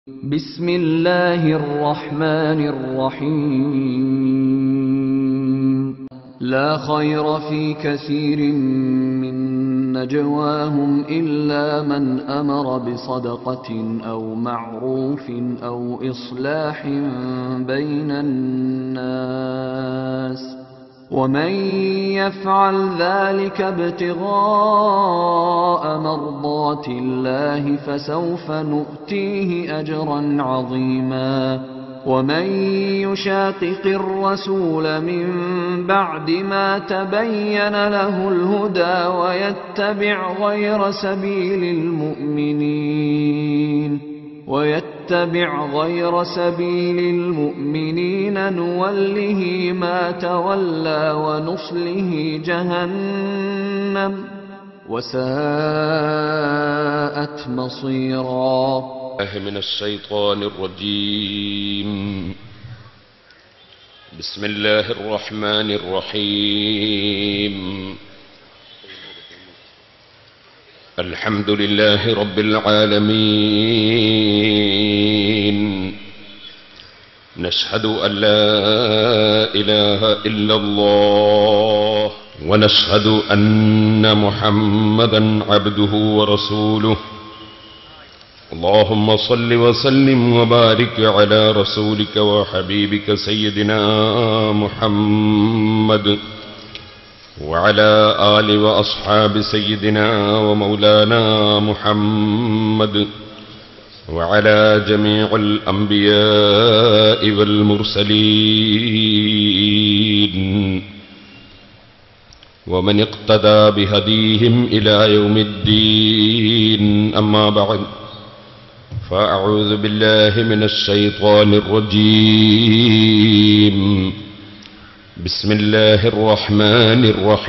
بسم الله الرحمن الرحيم لا خير في كثير من نجواهم إلا من أمر بصدقة أو معروف أو إصلاح بين الناس ومن يفعل ذلك ابتغاء مرضات الله فسوف نؤتيه اجرا عظيما ومن يشاقق الرسول من بعد ما تبين له الهدى ويتبع غير سبيل المؤمنين ويتبع غير سبيل المؤمنين نوله ما تولى ونصله جهنم وساءت مصيرا الله من الشيطان الرجيم بسم الله الرحمن الرحيم الحمد لله رب العالمين نشهد أن لا إله إلا الله ونشهد أن محمدا عبده ورسوله اللهم صل وسلم وبارك على رسولك وحبيبك سيدنا محمد وعلى آل وأصحاب سيدنا ومولانا محمد وعلى جميع الأنبياء والمرسلين ومن اقتدى بهديهم إلى يوم الدين أما بعد فأعوذ بالله من الشيطان الرجيم بسم الله الرحمن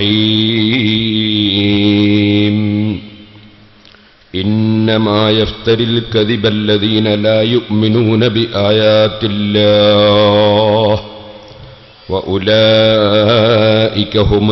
الرحيم إنما يفتري الكذب الذين لا يؤمنون بآيات الله وأولئك هم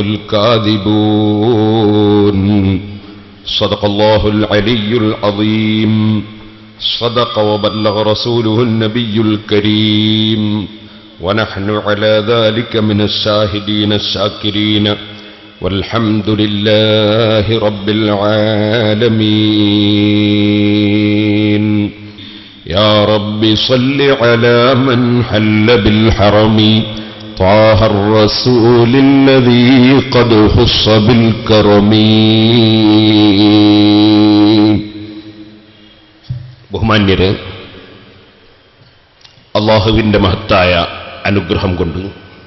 الكاذبون صدق الله العلي العظيم صدق وبلغ رسوله النبي الكريم ونحن على ذلك من الشاهدين الشاكرين والحمد لله رب العالمين يا رب صل على من حل بالحرم طه الرسول الذي قد خص بالكرم ബഹുമാന്യര് അള്ളാഹുവിന്റെ മഹത്തായ അനുഗ്രഹം കൊണ്ട്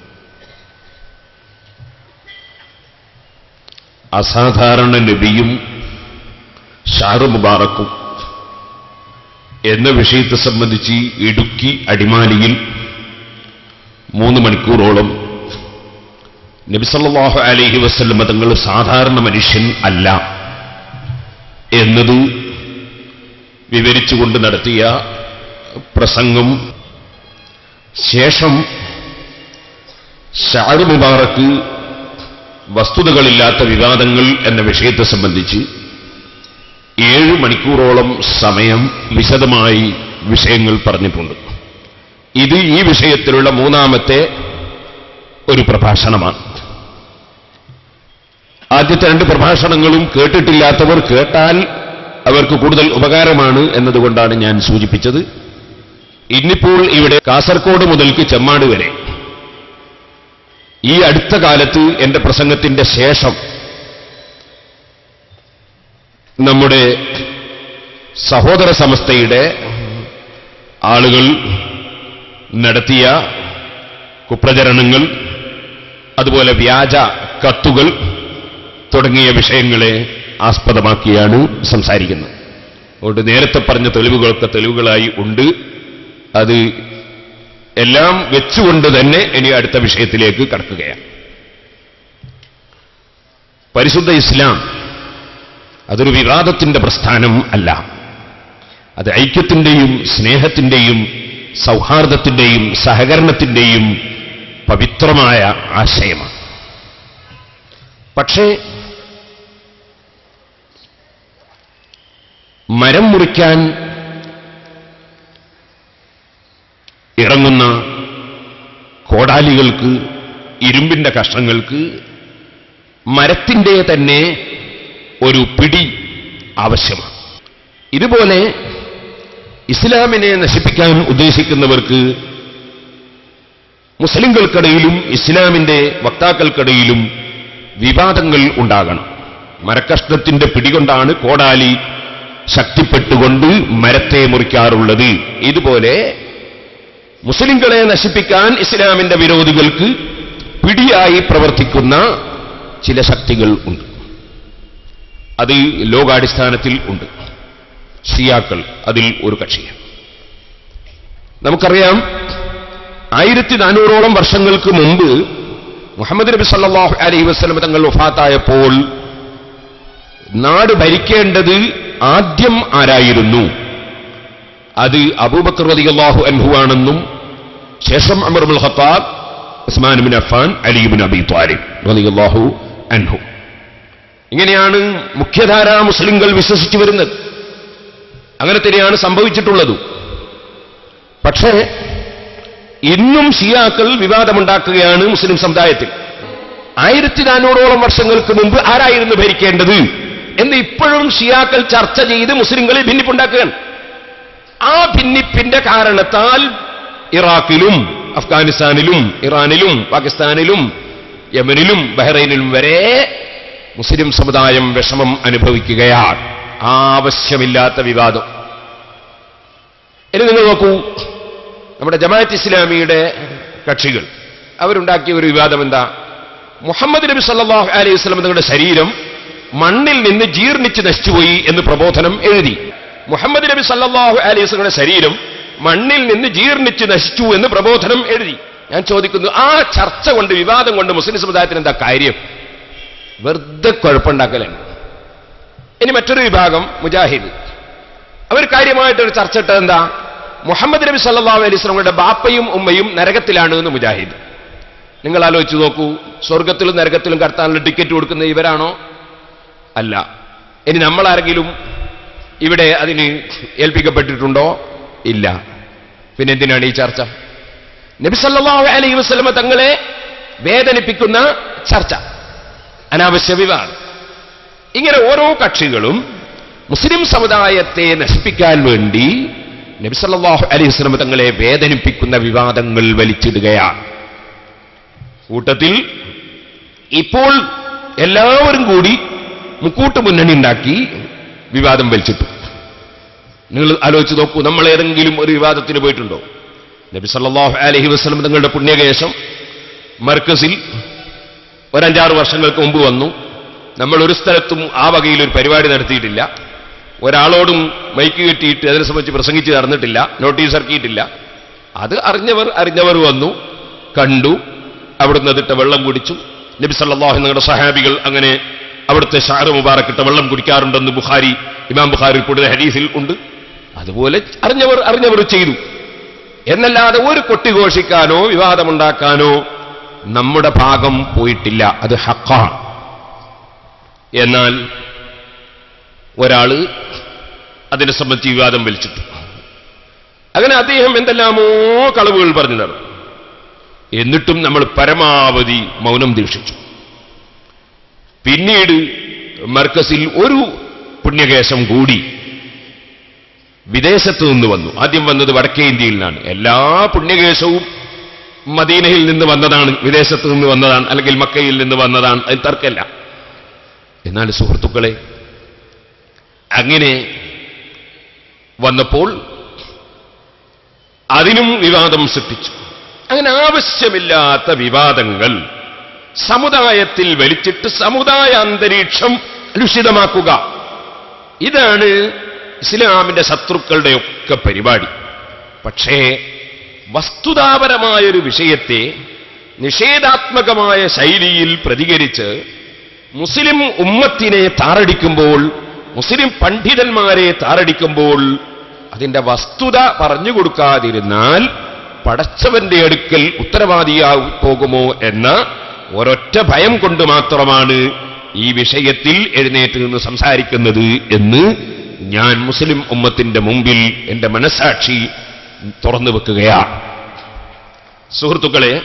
അസാധാരണ നബിയും ഷാറു മുബാറക്കും എന്ന വിഷയത്തെ സംബന്ധിച്ച് ഇടുക്കി അടിമാലിയിൽ മൂന്ന് മണിക്കൂറോളം നബിസല്ലാഹു അലൈഹി വസ്ല്ലം തങ്ങൾ സാധാരണ മനുഷ്യൻ അല്ല എന്നത് വിവരിച്ചുകൊണ്ട് നടത്തിയ പ്രസംഗം ശേഷം ഷാറു മുബാറക്ക് വസ്തുതകളില്ലാത്ത വിവാദങ്ങൾ എന്ന വിഷയത്തെ സംബന്ധിച്ച് ഏഴ് മണിക്കൂറോളം സമയം വിശദമായി വിഷയങ്ങൾ പറഞ്ഞിട്ടുണ്ട് ഇത് ഈ വിഷയത്തിലുള്ള മൂന്നാമത്തെ ഒരു പ്രഭാഷണമാണ് ആദ്യത്തെ രണ്ട് പ്രഭാഷണങ്ങളും കേട്ടിട്ടില്ലാത്തവർ കേട്ടാൽ അവർക്ക് കൂടുതൽ ഉപകാരമാണ് എന്നതുകൊണ്ടാണ് ഞാൻ സൂചിപ്പിച്ചത് ഇന്നിപ്പോൾ ഇവിടെ കാസർഗോഡ് മുതൽക്ക് ചെമ്മാട് വരെ ഈ അടുത്ത കാലത്ത് എന്റെ പ്രസംഗത്തിന്റെ ശേഷം നമ്മുടെ സഹോദര സമസ്തയുടെ ആളുകൾ നടത്തിയ കുപ്രചരണങ്ങൾ അതുപോലെ വ്യാജ കത്തുകൾ തുടങ്ങിയ വിഷയങ്ങളെ ആസ്പദമാക്കിയാണ് സംസാരിക്കുന്നത് അതുകൊണ്ട് നേരത്തെ പറഞ്ഞ തെളിവുകളൊക്കെ തെളിവുകളായി ഉണ്ട് അത് എല്ലാം വെച്ചുകൊണ്ട് തന്നെ ഇനി അടുത്ത വിഷയത്തിലേക്ക് കടക്കുകയാണ് പരിശുദ്ധ ഇസ്ലാം അതൊരു വിവാദത്തിന്റെ പ്രസ്ഥാനം അല്ല അത് ഐക്യത്തിന്റെയും സ്നേഹത്തിന്റെയും സൗഹാർദ്ദത്തിന്റെയും സഹകരണത്തിന്റെയും പവിത്രമായ ആശയമാണ് പക്ഷേ മരം മുറിക്കാൻ ഇറങ്ങുന്ന കോടാലികൾക്ക് ഇരുമ്പിന്റെ കഷ്ണങ്ങൾക്ക് മരത്തിന്റെ തന്നെ ഒരു പിടി ആവശ്യമാണ് ഇതുപോലെ ഇസ്ലാമിനെ നശിപ്പിക്കാൻ ഉദ്ദേശിക്കുന്നവർക്ക് മുസ്ലിങ്ങൾക്കിടയിലും ഇസ്ലാമിന്റെ വക്താക്കൾക്കിടയിലും വിവാദങ്ങൾ ഉണ്ടാകണം മരക്കഷ്ണത്തിന്റെ പിടികൊണ്ടാണ് കോടാലി ശക്തിപ്പെട്ടുകൊണ്ട് മരത്തെ മുറിക്കാറുള്ളത് ഇതുപോലെ മുസ്ലിങ്ങളെ നശിപ്പിക്കാൻ ഇസ്ലാമിന്റെ വിരോധികൾക്ക് പിടിയായി പ്രവർത്തിക്കുന്ന ചില ശക്തികൾ ഉണ്ട് അത് ലോകാടിസ്ഥാനത്തിൽ ഉണ്ട് ഷിയാക്കൾ അതിൽ ഒരു കക്ഷിയാണ് നമുക്കറിയാം ആയിരത്തി നാനൂറോളം വർഷങ്ങൾക്ക് മുമ്പ് മുഹമ്മദ് നബി സല്ലല്ലാഹു അലൈഹി വസല്ലം തങ്ങൾ വഫാത്തായപ്പോൾ നാട് ഭരിക്കേണ്ടത് ആദ്യം ആരായിരുന്നു അത് അബൂബക്കർ റളിയല്ലാഹു അൻഹു ആണെന്നും ശേഷം Umar bin Khattab Usman bin Affan Ali bin Abi Talib റളിയല്ലാഹു അൻഹു ഇങ്ങനെയാണ് മുഖ്യധാരാ മുസ്ലിങ്ങൾ വിശ്വസിച്ചു വരുന്നത് അങ്ങനെ തന്നെയാണ് സംഭവിച്ചിട്ടുള്ളത് പക്ഷേ ഇന്നും ഷിയാക്കൾ വിവാദമുണ്ടാക്കുകയാണ് മുസ്ലിം സമുദായത്തിൽ ആയിരത്തി നാനൂറോളം വർഷങ്ങൾക്ക് മുമ്പ് ആരായിരുന്നു ഭരിക്കേണ്ടത് എന്ന് ഇപ്പോഴും ഷിയാക്കൾ ചർച്ച ചെയ്ത് മുസ്ലിങ്ങളിൽ ഭിന്നിപ്പുണ്ടാക്കുകയാണ് ആ ഭിന്നിപ്പിന്റെ കാരണത്താൽ ഇറാഖിലും അഫ്ഗാനിസ്ഥാനിലും ഇറാനിലും പാകിസ്ഥാനിലും യമനിലും ബഹ്റൈനിലും വരെ മുസ്ലിം സമുദായം വിഷമം അനുഭവിക്കുകയാണ് ആവശ്യമില്ലാത്ത വിവാദം ഇനി നിങ്ങൾ നോക്കൂ നമ്മുടെ ജമാഅത്ത് ഇസ്ലാമിയുടെ കക്ഷികൾ അവരുണ്ടാക്കിയ ഒരു വിവാദം എന്താ മുഹമ്മദ് നബി സല്ലല്ലാഹു അലൈഹി വസല്ലം തങ്ങളുടെ ശരീരം മണ്ണിൽ നിന്ന് ജീർണിച്ച് നശിച്ചുപോയി എന്ന് പ്രബോധനം എഴുതി മുഹമ്മദ് നബി സല്ലല്ലാഹു അലൈഹി വസല്ലമയുടെ ശരീരം മണ്ണിൽ നിന്ന് ജീർണിച്ച് നശിച്ചു എന്ന് പ്രബോധനം എഴുതി ഞാൻ ചോദിക്കുന്നു ആ ചർച്ച കൊണ്ട് വിവാദം കൊണ്ട് മുസ്ലിം സമുദായത്തിന് എന്താ കാര്യം വെറുതെ കുഴപ്പമുണ്ടാക്കലാണ് ഇനി മറ്റൊരു വിഭാഗം മുജാഹിദ് അവർ കാര്യമായിട്ടൊരു ചർച്ച ഇട്ടത് എന്താ മുഹമ്മദ് നബി സല്ലല്ലാഹു അലൈഹി വസല്ലമയുടെ ബാപ്പയും ഉമ്മയും നരകത്തിലാണ് എന്ന് മുജാഹിദ് നിങ്ങൾ ആലോചിച്ച് നോക്കൂ സ്വർഗത്തിലും നരകത്തിലും കടത്താനുള്ള ടിക്കറ്റ് കൊടുക്കുന്ന ഇവരാണോ അല്ല ഇനി നമ്മളാരെങ്കിലും ഇവിടെ അതിന് ഏൽപ്പിക്കപ്പെട്ടിട്ടുണ്ടോ ഇല്ല പിന്നെ എന്തിനാണ് ഈ ചർച്ച നബി സല്ലല്ലാഹു അലൈഹി വസല്ലമ തങ്ങളെ വേദനിപ്പിക്കുന്ന ചർച്ച അനാവശ്യ വിവാദം ഇങ്ങനെ ഓരോ കക്ഷികളും മുസ്ലിം സമുദായത്തെ നശിപ്പിക്കാൻ വേണ്ടി നബി സല്ലല്ലാഹു അലൈഹി വസല്ലമ തങ്ങളെ വേദനിപ്പിക്കുന്ന വിവാദങ്ങൾ വലിച്ചിടുകയാണ് കൂട്ടത്തിൽ ഇപ്പോൾ എല്ലാവരും കൂടി മുക്കൂട്ട് മുന്നണി ഉണ്ടാക്കി വിവാദം വലിച്ചിട്ടു നിങ്ങൾ ആലോചിച്ച് നോക്കൂ നമ്മൾ ഏതെങ്കിലും ഒരു വിവാദത്തിന് പോയിട്ടുണ്ടോ നബി സല്ലല്ലാഹു അലൈഹി വസല്ലം തങ്ങളുടെ പുണ്യകേശം മർക്കസിൽ ഒരഞ്ചാറ് വർഷങ്ങൾക്ക് മുമ്പ് വന്നു നമ്മൾ ഒരു സ്ഥലത്തും ആ വകയിൽ ഒരു പരിപാടി നടത്തിയിട്ടില്ല ഒരാളോടും മൈക്ക് കെട്ടിയിട്ട് അതിനെ സംബന്ധിച്ച് പ്രസംഗിച്ച് നടന്നിട്ടില്ല നോട്ടീസ് ഇറക്കിയിട്ടില്ല അത് അറിഞ്ഞവർ അറിഞ്ഞവർ വന്നു കണ്ടു അവിടുന്ന് അതിട്ട വെള്ളം കുടിച്ചു നബി സല്ലല്ലാഹു നിങ്ങളുടെ സഹാബികൾ അങ്ങനെ അവിടുത്തെ ഷാറ് മുബാറക്കിട്ട വെള്ളം കുടിക്കാറുണ്ടെന്ന് ബുഖാരി ഇമാം ബുഖാരി കൂടുതൽ ഹദീസിൽ ഉണ്ട് അതുപോലെ അറിഞ്ഞവർ അറിഞ്ഞവർ ചെയ്തു എന്നല്ലാതെ ഒരു കൊട്ടിഘോഷിക്കാനോ വിവാദമുണ്ടാക്കാനോ നമ്മുടെ ഭാഗം പോയിട്ടില്ല അത് ഹക്കാണ് എന്നാൽ ഒരാള് അതിനെ സംബന്ധിച്ച് വിവാദം വലിച്ചിട്ടു അങ്ങനെ അദ്ദേഹം എന്തെല്ലാമോ കളവുകൾ പറഞ്ഞു നടന്നു എന്നിട്ടും നമ്മൾ പരമാവധി മൗനം ദീക്ഷിച്ചു പിന്നീട് മർക്കസിൽ ഒരു പുണ്യകേശം കൂടി വിദേശത്ത് നിന്ന് വന്നു ആദ്യം വന്നത് വടക്കേ ഇന്ത്യയിൽ നിന്നാണ് എല്ലാ പുണ്യകേശവും മദീനയിൽ നിന്ന് വന്നതാണ് വിദേശത്ത് നിന്ന് വന്നതാണ് അല്ലെങ്കിൽ മക്കയിൽ നിന്ന് വന്നതാണ് അതിൽ തർക്കമില്ല എന്നാൽ സുഹൃത്തുക്കളെ അങ്ങനെ വന്നപ്പോൾ അതിനും വിവാദം സൃഷ്ടിച്ചു അങ്ങനെ ആവശ്യമില്ലാത്ത വിവാദങ്ങൾ സമുദായത്തിൽ വലിച്ചിട്ട് സമുദായ അന്തരീക്ഷം കലുഷിതമാക്കുക ഇതാണ് ഇസ്ലാമിന്റെ ശത്രുക്കളുടെ ഒക്കെ പരിപാടി പക്ഷേ വസ്തുതാപരമായൊരു വിഷയത്തെ നിഷേധാത്മകമായ ശൈലിയിൽ പ്രതികരിച്ച് മുസ്ലിം ഉമ്മത്തിനെ താറടിക്കുമ്പോൾ മുസ്ലിം പണ്ഡിതന്മാരെ താറടിക്കുമ്പോൾ അതിന്റെ വസ്തുത പറഞ്ഞു കൊടുക്കാതിരുന്നാൽ പടച്ചവന്റെ അടുക്കൽ ഉത്തരവാദിയായി പോകുമോ എന്ന ഒരൊറ്റ ഭയം കൊണ്ട് മാത്രമാണ് ഈ വിഷയത്തിൽ എഴുന്നേറ്റ് നിന്ന് സംസാരിക്കുന്നത് എന്ന് ഞാൻ മുസ്ലിം ഉമ്മത്തിന്റെ മുമ്പിൽ എന്റെ മനസാക്ഷി തുറന്നു വെക്കുകയാണ് സുഹൃത്തുക്കളെ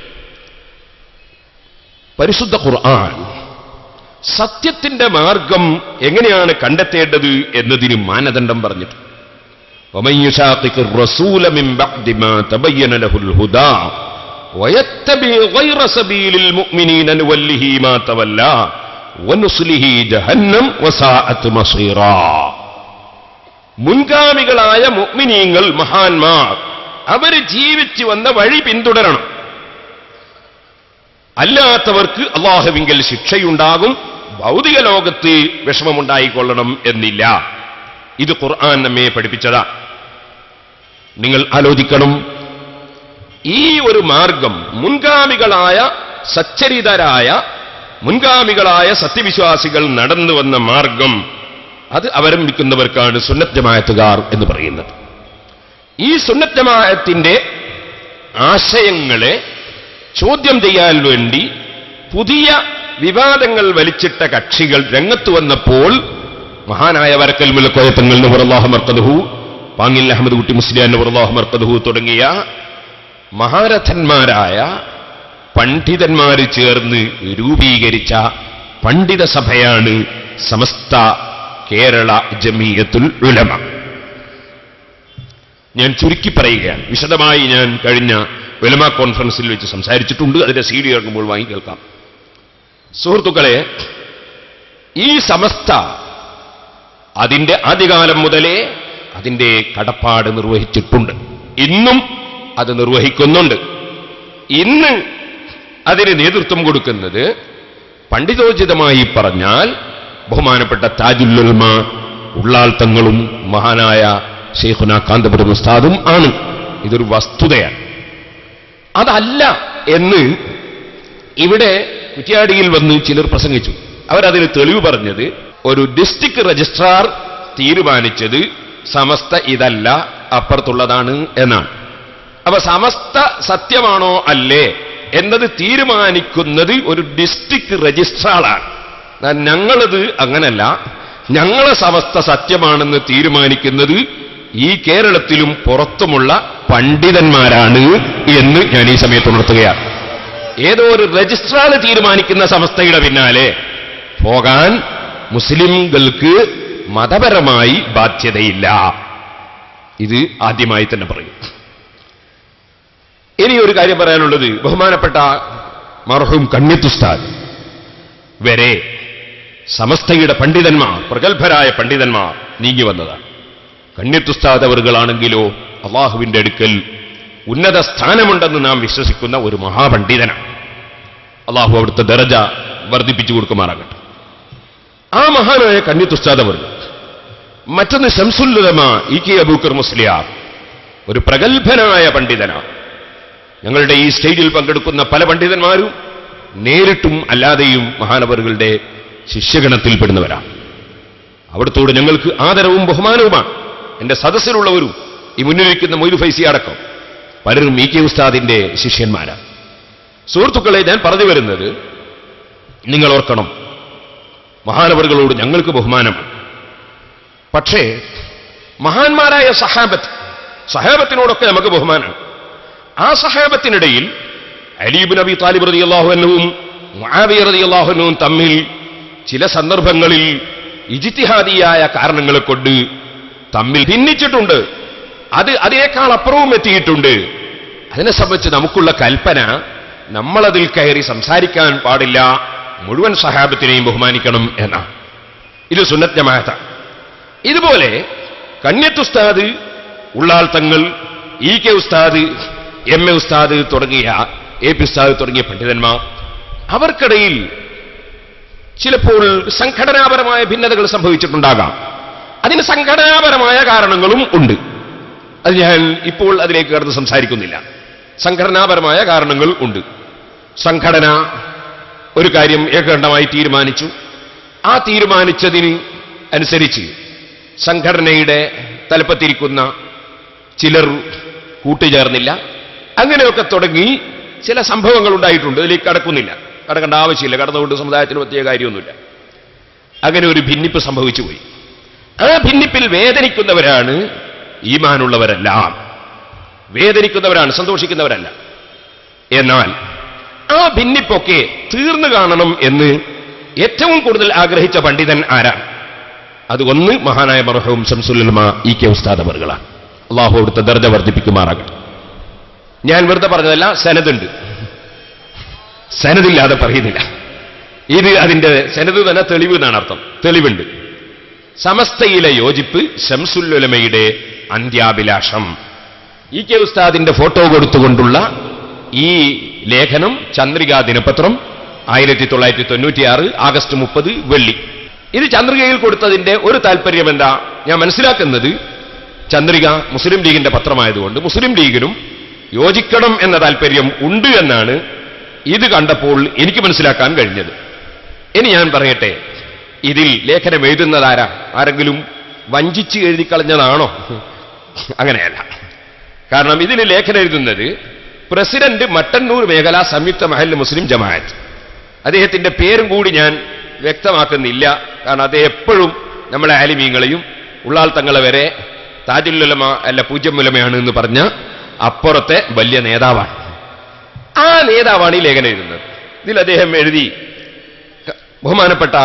പരിശുദ്ധ ഖുർആൻ സത്യത്തിന്റെ മാർഗം എങ്ങനെയാണ് കണ്ടെത്തേണ്ടത് എന്നതിന് മാനദണ്ഡം പറഞ്ഞിട്ട് ومن يشاقق الرسول من بعد ما تبين له الهدى ويتبع غير سبيل المؤمنين نوله ما تولى ونصله جهنم وساءت مصيرا മുൻഗാമികളായ മുഅ്മിനീങ്ങൾ മഹാന്മാർ അവര് ജീവിച്ചു വന്ന വഴി പിന്തുടരണം അല്ലാത്തവർക്ക് അള്ളാഹുവിങ്കൽ ശിക്ഷയുണ്ടാകും ഭൗതിക ലോകത്ത് വിഷമമുണ്ടായിക്കൊള്ളണം എന്നില്ല ഇത് ഖുർആൻ നമ്മെ പഠിപ്പിച്ചതാ നിങ്ങൾ ആലോചിക്കണം ഈ ഒരു മാർഗം മുൻഗാമികളായ സച്ചരിതരായ മുൻഗാമികളായ സത്യവിശ്വാസികൾ നടന്നു വന്ന മാർഗം അത് അവലംബിക്കുന്നവർക്കാണ് സുന്നത്ത് ജമായത്തുകാർ എന്ന് പറയുന്നത് ഈ സുന്നത്ത് ജമാഅത്തിന്റെ ആശയങ്ങളെ ചോദ്യം ചെയ്യാൻ വേണ്ടി പുതിയ വിവാദങ്ങൾ വലിച്ചിട്ട കക്ഷികൾ രംഗത്ത് വന്നപ്പോൾ മഹാനായ വരക്കൽ മുലക്കോയത്തങ്ങൾ നവറല്ലാഹു മർക്കദുഹു പാങ്ങിൽ അഹമ്മദ് കുട്ടി മുസ്ലിയാൻ നവറല്ലാഹു മർക്കദുഹു തുടങ്ങിയ മഹാരഥന്മാരായ പണ്ഡിതന്മാർ ചേർന്ന് രൂപീകരിച്ച പണ്ഡിത സഭയാണ് സമസ്ത കേരള ജമീയത്തുൽ ഉലമ ഞാൻ ചുരുക്കി പറയുകയാണ് വിശദമായി ഞാൻ കഴിഞ്ഞ വെലമ കോൺഫറൻസിൽ വെച്ച് സംസാരിച്ചിട്ടുണ്ട് അതിന്റെ സി ഡി ഇറങ്ങുമ്പോൾ വാങ്ങി കേൾക്കാം സുഹൃത്തുക്കളെ ഈ സമസ്ത അതിന്റെ ആദ്യകാലം മുതലേ അതിന്റെ കടപ്പാട് നിർവഹിച്ചിട്ടുണ്ട് ഇന്നും അത് നിർവഹിക്കുന്നുണ്ട് ഇന്ന് അതിന് നേതൃത്വം കൊടുക്കുന്നത് പണ്ഡിതോചിതമായി പറഞ്ഞാൽ ബഹുമാനപ്പെട്ട താജുല്ലുൽമ ഉള്ളാൾ തങ്ങളും മഹാനായ ഷെയ്ഖുന കാന്തപുരം ഉസ്താദും ആണ് ഇതൊരു വസ്തുതയാണ് അതല്ല എന്ന് ഇവിടെ കുറ്റ്യാടിയിൽ വന്ന് ചിലർ പ്രസംഗിച്ചു അവരതിന് തെളിവ് പറഞ്ഞത് ഒരു ഡിസ്ട്രിക്ട് രജിസ്ട്രാർ തീരുമാനിച്ചത് സമസ്ത ഇതല്ല അപ്പുറത്തുള്ളതാണ് എന്നാണ് അപ്പൊ സമസ്ത സത്യമാണോ അല്ലേ എന്നത് തീരുമാനിക്കുന്നത് ഒരു ഡിസ്ട്രിക്ട് രജിസ്ട്രാറാണ് എന്നാൽ ഞങ്ങളത് അങ്ങനല്ല ഞങ്ങളെ സമസ്ത സത്യമാണെന്ന് തീരുമാനിക്കുന്നത് ഈ കേരളത്തിലും പുറത്തുമുള്ള പണ്ഡിതന്മാരാണ് എന്ന് ഞാൻ ഈ സമയത്ത് ഉണർത്തുകയാണ് ഏതോ ഒരു രജിസ്ട്രാർ തീരുമാനിക്കുന്ന സംസ്ഥയുടെ പിന്നാലെ പോകാൻ മുസ്ലിംകൾക്ക് മതപരമായി ബാധ്യതയില്ല ഇത് ആദ്യമായി തന്നെ പറയും ഇനി ഒരു കാര്യം പറയാനുള്ളത് ബഹുമാനപ്പെട്ട മർഹൂം കണ്യത്തുസ്താദ് വരെ സമസ്തയുടെ പണ്ഡിതന്മാർ പ്രഗത്ഭരായ പണ്ഡിതന്മാർ നീങ്ങി വന്നതാണ് കണ്യത്തുസ്താദ് അവറുകളാണെങ്കിലോ അള്ളാഹുവിന്റെ അടുക്കൽ ഉന്നത സ്ഥാനമുണ്ടെന്ന് നാം വിശ്വസിക്കുന്ന ഒരു മഹാപണ്ഡിതനാണ് അള്ളാഹു അവിടുത്തെ ദരജ വർദ്ധിപ്പിച്ചു കൊടുക്കുമാറാകട്ടെ ആ മഹാനായ കണ്യത്തുസ്താദ് അവർ മറ്റൊന്ന് ശംസുല്ലുലമ ഇ കെ അബൂക്കർ മുസ്ലിയാർ ഒരു പ്രഗത്ഭനായ പണ്ഡിതനാണ് ഞങ്ങളുടെ ഈ സ്റ്റേജിൽ പങ്കെടുക്കുന്ന പല പണ്ഡിതന്മാരും നേരിട്ടും അല്ലാതെയും മഹാനവറുകളുടെ ശിഷ്യഗണത്തിൽപ്പെടുന്നവരാണ് അവിടത്തോട് ഞങ്ങൾക്ക് ആദരവും ബഹുമാനവുമാണ് എന്റെ സദസ്സിലുള്ളവരും ഈ മുന്നിലിരിക്കുന്ന മൊയ്തു ഫൈസി അടക്കം പലരും ഇ കെ ഉസ്താദിന്റെ ശിഷ്യന്മാരാണ് സുഹൃത്തുക്കളെ ഞാൻ പറഞ്ഞു വരുന്നത് നിങ്ങൾ ഓർക്കണം മഹാനവറുകളോട് ഞങ്ങൾക്ക് ബഹുമാനമാണ് പക്ഷേ മഹാന്മാരായ സഹാബത്ത് സഹാബത്തിനോടൊക്കെ നമുക്ക് ബഹുമാനമാണ് ആ സഹാബത്തിനിടയിൽ അലീബ് നബി താലിബ് റതി അള്ളാഹുനും മുആവിയ റതി അള്ളാഹുനും തമ്മിൽ ചില സന്ദർഭങ്ങളിൽ ഇജിത്തിഹാദിയായ കാരണങ്ങളെ കൊണ്ട് തമ്മിൽ ഭിന്നിച്ചിട്ടുണ്ട് അത് അതിനേക്കാൾ അപ്പുറവും എത്തിയിട്ടുണ്ട് അതിനെ സംബന്ധിച്ച് നമുക്കുള്ള കൽപ്പന നമ്മളതിൽ കയറി സംസാരിക്കാൻ പാടില്ല മുഴുവൻ സഹാബത്തിനെയും ബഹുമാനിക്കണം എന്നാണ് ഇത് സുന്നത്ത് ജമാഅത്താണ് ഇതുപോലെ കന്യത്തുസ്താദ് ഉള്ളാൾ തങ്ങൾ ഇ കെ ഉസ്താദ് എം എ ഉസ്താദ് തുടങ്ങിയ എ പി ഉസ്താദ് തുടങ്ങിയ പണ്ഡിതന്മാർ അവർക്കിടയിൽ ചിലപ്പോൾ സംഘടനാപരമായ ഭിന്നതകൾ സംഭവിച്ചിട്ടുണ്ടാകാം അതിന് സംഘടനാപരമായ കാരണങ്ങളും ഉണ്ട് അത് ഞാൻ ഇപ്പോൾ അതിലേക്ക് കടന്ന് സംസാരിക്കുന്നില്ല സംഘടനാപരമായ കാരണങ്ങൾ ഉണ്ട് സംഘടന ഒരു കാര്യം ഏകണ്ഠമായി തീരുമാനിച്ചു ആ തീരുമാനിച്ചതിന് അനുസരിച്ച് സംഘടനയുടെ തലപ്പത്തിരിക്കുന്ന ചിലർ കൂട്ടുചേർന്നില്ല അങ്ങനെയൊക്കെ തുടങ്ങി ചില സംഭവങ്ങൾ ഉണ്ടായിട്ടുണ്ട് അതിലേക്ക് കടക്കുന്നില്ല കടക്കേണ്ട ആവശ്യമില്ല കടന്നുകൊണ്ട് സമുദായത്തിന് പ്രത്യേക കാര്യമൊന്നുമില്ല അങ്ങനെ ഒരു ഭിന്നിപ്പ് സംഭവിച്ചു പോയി ആ ഭിന്നിപ്പിൽ വേദനിക്കുന്നവരാണ് ഈമാനുള്ളവരെല്ലാം വേദനിക്കുന്നവരാണ് സന്തോഷിക്കുന്നവരല്ല എന്നാൽ ആ ഭിന്നിപ്പൊക്കെ തീർന്നു കാണണം എന്ന് ഏറ്റവും കൂടുതൽ ആഗ്രഹിച്ച പണ്ഡിതൻ ആരാണ് അത് ഒന്ന് മഹാനായ മർഹവും ശംസുലുൽമ ഇ കെ ഉസ്താദ് അവർകളാണ് അള്ളാഹു അവിടുത്തെ ദർജ വർദ്ധിപ്പിക്കുമാറാകട്ടെ ഞാൻ വെറുതെ പറഞ്ഞതല്ല സനതുണ്ട് സനദില്ലാതെ പറയുന്നില്ല ഇത് അതിന്റെ സനത് തന്നെ തെളിവ് എന്നാണ് അർത്ഥം തെളിവുണ്ട് സമസ്തയിലെ യോജിപ്പ് ശംസുല്ലുലമയുടെ അന്ത്യാഭിലാഷം ഇ കെ ഉസ്താദിന്റെ ഫോട്ടോ കൊടുത്തുകൊണ്ടുള്ള ഈ ലേഖനം ചന്ദ്രിക ദിനപത്രം ആയിരത്തി തൊള്ളായിരത്തി തൊണ്ണൂറ്റിയാറ് ആഗസ്റ്റ് മുപ്പത് വെള്ളി ഇത് ചന്ദ്രികയിൽ കൊടുത്തതിന്റെ ഒരു താല്പര്യം എന്താ ഞാൻ മനസ്സിലാക്കുന്നത് ചന്ദ്രിക മുസ്ലിം ലീഗിന്റെ പത്രമായതുകൊണ്ട് മുസ്ലിം ലീഗിനും യോജിക്കണം എന്ന താല്പര്യം ഉണ്ട് എന്നാണ് ഇത് കണ്ടപ്പോൾ എനിക്ക് മനസ്സിലാക്കാൻ കഴിഞ്ഞത് ഇനി ഞാൻ പറയട്ടെ ഇതിൽ ലേഖനം എഴുതുന്നതാരാ ആരെങ്കിലും വഞ്ചിച്ച് എഴുതി കളഞ്ഞതാണോ അങ്ങനെയല്ല കാരണം ഇതിന് ലേഖനം എഴുതുന്നത് പ്രസിഡന്റ് മട്ടന്നൂർ മേഖല സംയുക്ത മഹൽ മുസ്ലിം ജമാഅത്ത് അദ്ദേഹത്തിന്റെ പേരും കൂടി ഞാൻ വ്യക്തമാക്കുന്നില്ല കാരണം അദ്ദേഹം എപ്പോഴും നമ്മളെ ആലിമീങ്ങളെയും ഉള്ളാൾ തങ്ങളെ വരെ താജുല്ലുലമ അല്ല പൂജ്യമുലമയാണ് എന്ന് പറഞ്ഞ അപ്പുറത്തെ വലിയ നേതാവാണ് ആ നേതാവാണ് ഈ ലേഖനം എഴുതുന്നത് ഇതിൽ അദ്ദേഹം എഴുതി ബഹുമാനപ്പെട്ട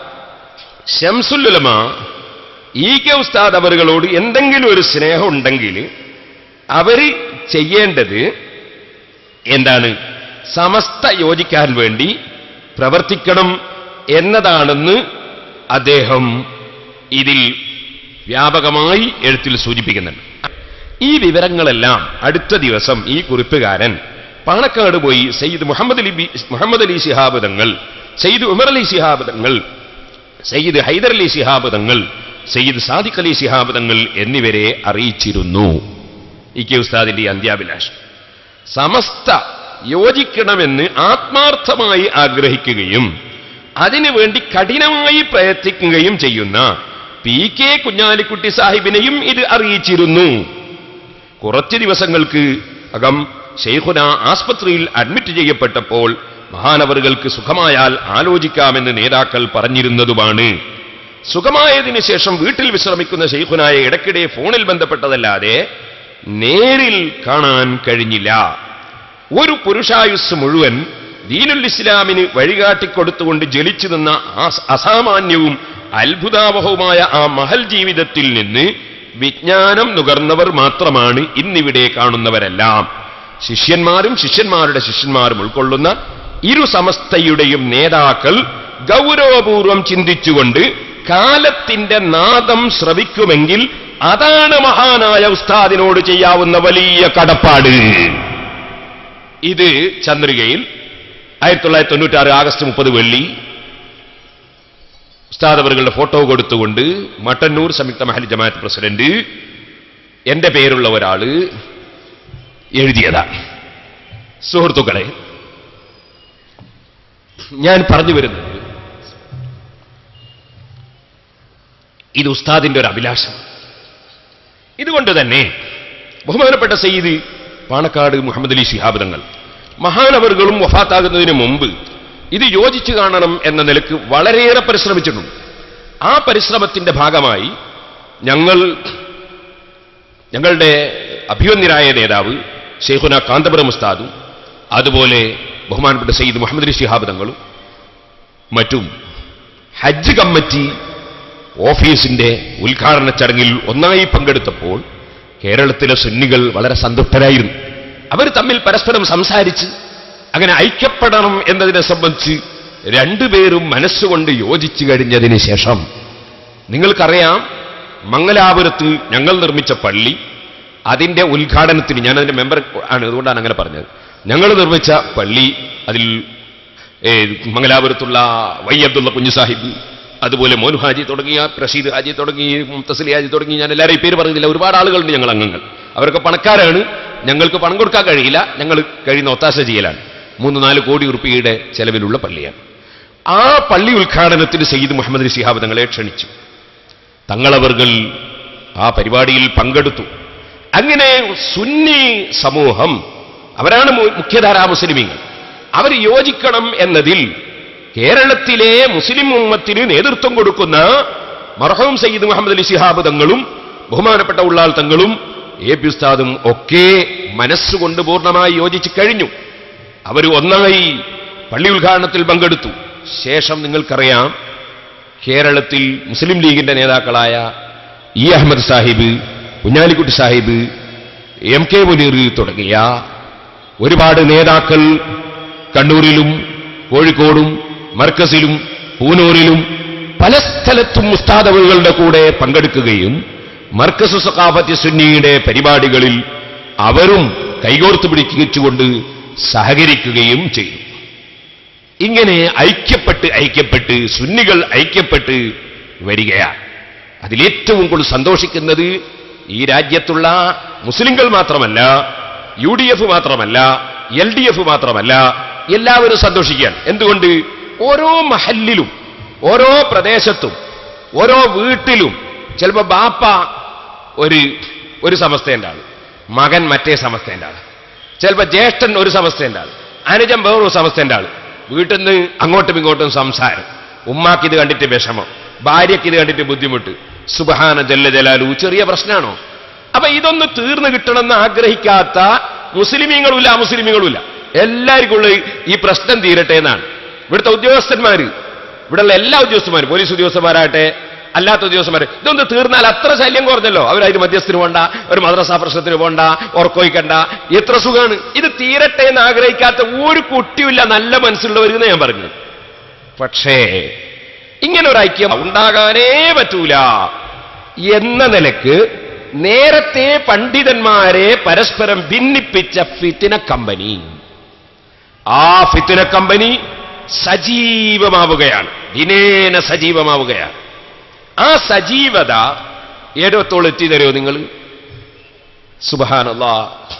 ഷംസുല്ലുലമ ഇ കെ ഉസ്താദ് അവറുകളോട് എന്തെങ്കിലും ഒരു സ്നേഹം ഉണ്ടെങ്കിൽ അവര് ചെയ്യേണ്ടത് എന്താണ് സമസ്ത യോജിക്കാൻ വേണ്ടി പ്രവർത്തിക്കണം എന്നതാണെന്ന് അദ്ദേഹം ഇതിൽ വ്യാപകമായി എഴുത്തിൽ സൂചിപ്പിക്കുന്നുണ്ട് ഈ വിവരങ്ങളെല്ലാം അടുത്ത ദിവസം ഈ കുറിപ്പുകാരൻ പാണക്കാട് പോയി സയ്യിദ് മുഹമ്മദ് അലി ബി- മുഹമ്മദ് അലി ശിഹാബ് തങ്ങൾ സയ്യിദ് ഉമർ അലി ശിഹാബ് തങ്ങൾ സയ്യിദ് ഹൈദർ അലി ശിഹാബ് തങ്ങൾ സയ്യിദ് സാദിഖ് അലി ശിഹാബ് തങ്ങൾ എന്നിവരെ അറിയിച്ചിരുന്നു ഇ കെ ഉസ്താദിന്റെ ഈ അന്ത്യാഭിലാഷം സമസ്ത യോജിക്കണമെന്ന് ആത്മാർത്ഥമായി ആഗ്രഹിക്കുകയും അതിനുവേണ്ടി കഠിനമായി പ്രയത്നിക്കുകയും ചെയ്യുന്ന പി കെ കുഞ്ഞാലിക്കുട്ടി സാഹിബിനെയും ഇത് അറിയിച്ചിരുന്നു കുറച്ച് ദിവസങ്ങൾക്ക് അകം ഷെയ്ഖുന ആസ്പത്രിയിൽ അഡ്മിറ്റ് ചെയ്യപ്പെട്ടപ്പോൾ മഹാനവറുകൾക്ക് സുഖമായാൽ ആലോചിക്കാമെന്ന് നേതാക്കൾ പറഞ്ഞിരുന്നതുമാണ് സുഖമായതിനു ശേഷം വീട്ടിൽ വിശ്രമിക്കുന്ന ഷെയ്ഖുനായെ ഇടയ്ക്കിടെ ഫോണിൽ ബന്ധപ്പെട്ടതല്ലാതെ നേരിൽ കാണാൻ കഴിഞ്ഞില്ല ഒരു പുരുഷായുസ് മുഴുവൻ ദീനുൽ ഇസ്ലാമിന് വഴികാട്ടിക്കൊടുത്തുകൊണ്ട് ജലിച്ചു നിന്ന ആ അസാമാന്യവും അത്ഭുതാവഹവുമായ ആ മഹൽ ജീവിതത്തിൽ നിന്ന് വിജ്ഞാനം നുകർന്നവർ മാത്രമാണ് ഇന്നിവിടെ കാണുന്നവരെല്ലാം ശിഷ്യന്മാരും ശിഷ്യന്മാരുടെ ശിഷ്യന്മാരും ഉൾക്കൊള്ളുന്ന ഇരു സമസ്തയുടെയും നേതാക്കൾ ഗൗരവപൂർവം ചിന്തിച്ചുകൊണ്ട് കാലത്തിന്റെ നാദം ശ്രവിക്കുമെങ്കിൽ അതാണ് മഹാനായ ഉസ്താദിനോട് ചെയ്യാവുന്ന വലിയ കടപ്പാട് ഇത് ചന്ദ്രികയിൽ ആയിരത്തി തൊള്ളായിരത്തി തൊണ്ണൂറ്റാറ് ആഗസ്റ്റ് മുപ്പത് വെള്ളി ഉസ്താദവറുകളുടെ ഫോട്ടോ കൊടുത്തുകൊണ്ട് മട്ടന്നൂർ സംയുക്ത മഹൽ ജമാഅത്ത് പ്രസിഡന്റ് എന്റെ പേരുള്ള ഒരാള് എഴുതിയതാണ് സുഹൃത്തുക്കളെ ഞാൻ പറഞ്ഞു വരുന്നത് ഇത് ഉസ്താദിന്റെ ഒരു അഭിലാഷം ഇതുകൊണ്ട് തന്നെ ബഹുമാനപ്പെട്ട സയ്യിദ് പാണക്കാട് മുഹമ്മദ് അലി ശിഹാബ് തങ്ങൾ മഹാനവറുകളും വഫാത്താകുന്നതിന് മുമ്പ് ഇത് യോജിച്ചു കാണണം എന്ന നിലക്ക് വളരെയേറെ പരിശ്രമിച്ചിട്ടുണ്ട് ആ പരിശ്രമത്തിന്റെ ഭാഗമായി ഞങ്ങൾ ഞങ്ങളുടെ അഭിവന്യരായ നേതാവ് ഷെയ്ഖുന കാന്തപുരം ഉസ്താദും അതുപോലെ ബഹുമാനപ്പെട്ട സയ്യിദ് മുഹമ്മദ് അലി ശിഹാബ് തങ്ങളും മറ്റും ഹജ്ജ് കമ്മിറ്റി ഓഫീസിന്റെ ഉദ്ഘാടന ചടങ്ങിൽ ഒന്നായി പങ്കെടുത്തപ്പോൾ കേരളത്തിലെ സുന്നികൾ വളരെ സന്തുഷ്ടരായിരുന്നു അവർ തമ്മിൽ പരസ്പരം സംസാരിച്ച് അങ്ങനെ ഐക്യപ്പെടണം എന്നതിനെ സംബന്ധിച്ച് രണ്ടുപേരും മനസ്സുകൊണ്ട് യോജിച്ചു കഴിഞ്ഞതിന് ശേഷം നിങ്ങൾക്കറിയാം മംഗലാപുരത്ത് ഞങ്ങൾ നിർമ്മിച്ച പള്ളി അതിന്റെ ഉദ്ഘാടനത്തിന് ഞാൻ അതിന്റെ മെമ്പർ ആണ് അതുകൊണ്ടാണ് അങ്ങനെ പറഞ്ഞത് ഞങ്ങൾ നിർമ്മിച്ച പള്ളി അതിൽ ഏ, മംഗലാപുരത്തുള്ള വൈ അബ്ദുള്ള കുഞ്ഞു സാഹിബ് അതുപോലെ മോനു ഹാജി തുടങ്ങിയ പ്രഷീദ് ഹാജി തുടങ്ങി മുത്തസലി ഹാജി തുടങ്ങി ഞാൻ എല്ലാവരെയും പേര് പറയുന്നില്ല ഒരുപാട് ആളുകളുണ്ട് ഞങ്ങൾ അംഗങ്ങൾ അവരൊക്കെ പണക്കാരാണ് ഞങ്ങൾക്ക് പണം കൊടുക്കാൻ കഴിയില്ല ഞങ്ങൾ കഴിയുന്ന ഒത്താശ ചെയ്യലാണ് മൂന്ന് നാല് കോടി ഉറുപ്പിയുടെ ചെലവിലുള്ള പള്ളിയാണ് ആ പള്ളി ഉദ്ഘാടനത്തിന് സയ്യിദ് മുഹമ്മദ് അലി ശിഹാബ് തങ്ങളെ ക്ഷണിച്ചു തങ്ങളവർകൾ ആ പരിപാടിയിൽ പങ്കെടുത്തു അങ്ങനെ സുന്നി സമൂഹം അവരാണ് മു- മുഖ്യധാരാ മുസ്ലിമീങ്ങൾ അവർ യോജിക്കണം എന്നതിൽ കേരളത്തിലെ മുസ്ലിം ഉമ്മത്തിന് നേതൃത്വം കൊടുക്കുന്ന മർഹൂം സയ്യിദ് മുഹമ്മദ് അലി ശിഹാബ് തങ്ങളും ബഹുമാനപ്പെട്ട ഉള്ളാൾ തങ്ങളും എ പി ഉസ്താദും ഒക്കെ മനസ്സുകൊണ്ട് പൂർണ്ണമായി യോജിച്ചു കഴിഞ്ഞു അവർ ഒന്നായി പള്ളി ഉദ്ഘാടനത്തിൽ പങ്കെടുത്തു ശേഷം നിങ്ങൾക്കറിയാം കേരളത്തിൽ മുസ്ലിം ലീഗിന്റെ നേതാക്കളായ E Ahmed Sahib Kunhalikutty Sahib M K Muneer തുടങ്ങിയ ഒരുപാട് നേതാക്കൾ കണ്ണൂരിലും കോഴിക്കോടും മർക്കസിലും പൂനൂരിലും പല സ്ഥലത്തും മുസ്താദവുകളുടെ കൂടെ പങ്കെടുക്കുകയും മർക്കസ് സഖാഫത്ത് സുന്നിയുടെ പരിപാടികളിൽ അവരും കൈകോർത്ത് പിടിച്ചുകൊണ്ട് സഹകരിക്കുകയും ചെയ്തു ഇങ്ങനെ ഐക്യപ്പെട്ട് ഐക്യപ്പെട്ട് സുന്നികൾ ഐക്യപ്പെട്ട് വരികയാണ് അതിലേറ്റവും കൂടുതൽ സന്തോഷിക്കുന്നത് ഈ രാജ്യത്തുള്ള മുസ്ലിങ്ങൾ മാത്രമല്ല യു ഡി എഫ് മാത്രമല്ല എൽ ഡി എഫ് മാത്രമല്ല എല്ലാവരും സന്തോഷിക്കുകയാണ് എന്തുകൊണ്ട് ഓരോ മഹല്ലിലും ഓരോ പ്രദേശത്തും ഓരോ വീട്ടിലും ചിലപ്പോൾ ബാപ്പ ഒരു ഒരു സമസ്തേൻ്റെ ആള് മകൻ മറ്റേ സമസ്തേൻ്റെ ആള് ചിലപ്പോൾ ജ്യേഷ്ഠൻ ഒരു സമസ്തേൻ്റെ ആള് അനുജൻ വേറൊരു സമസ്തേൻ്റെ ആള് വീട്ടിൽ നിന്ന് അങ്ങോട്ടും ഇങ്ങോട്ടും സംസാരം ഉമ്മാക്ക് ഇത് കണ്ടിട്ട് വിഷമം ഭാര്യയ്ക്ക് ഇത് കണ്ടിട്ട് ബുദ്ധിമുട്ട് സുബഹാന ജല്ല ജലാലു ചെറിയ പ്രശ്നമാണോ അപ്പൊ ഇതൊന്ന് തീർന്നു കിട്ടണമെന്ന് ആഗ്രഹിക്കാത്ത മുസ്ലിമീങ്ങളുമില്ല അമുസ്ലിമീങ്ങളുമില്ല എല്ലാവർക്കും ഉള്ള ഈ പ്രശ്നം തീരട്ടെ എന്നാണ് ഇവിടുത്തെ ഉദ്യോഗസ്ഥന്മാര് ഇവിടെയുള്ള എല്ലാ ഉദ്യോഗസ്ഥന്മാരും പോലീസ് ഉദ്യോഗസ്ഥന്മാരാകട്ടെ അല്ലാത്ത ഉദ്യോഗസ്ഥന്മാർ ഇതൊന്ന് തീർന്നാൽ അത്ര ശല്യം കുറഞ്ഞല്ലോ അവരതിന് മധ്യസ്ഥന് പോണ്ട ഒരു മദ്രസ പ്രശ്നത്തിന് പോണ്ട ഉറക്കൊയ്ക്കണ്ട എത്ര സുഖമാണ് ഇത് തീരട്ടെ എന്ന് ആഗ്രഹിക്കാത്ത ഒരു കുട്ടിയുമില്ല നല്ല മനസ്സുള്ളവരെന്ന് ഞാൻ പറഞ്ഞു പക്ഷേ ഇങ്ങനെ ഒരു ഐക്യം ഉണ്ടാകാനേ പറ്റൂല എന്ന നിലക്ക് നേരത്തെ പണ്ഡിതന്മാരെ പരസ്പരം ഭിന്നിപ്പിച്ച ഫിത്തിന കമ്പനി ആ ഫിത്തിന കമ്പനി സജീവമാവുകയാണ് ദിനേന സജീവമാവുകയാണ് ആ സജീവത ഏടത്തോളം എത്തി തരുമോ നിങ്ങൾ സുബാനല്ലാ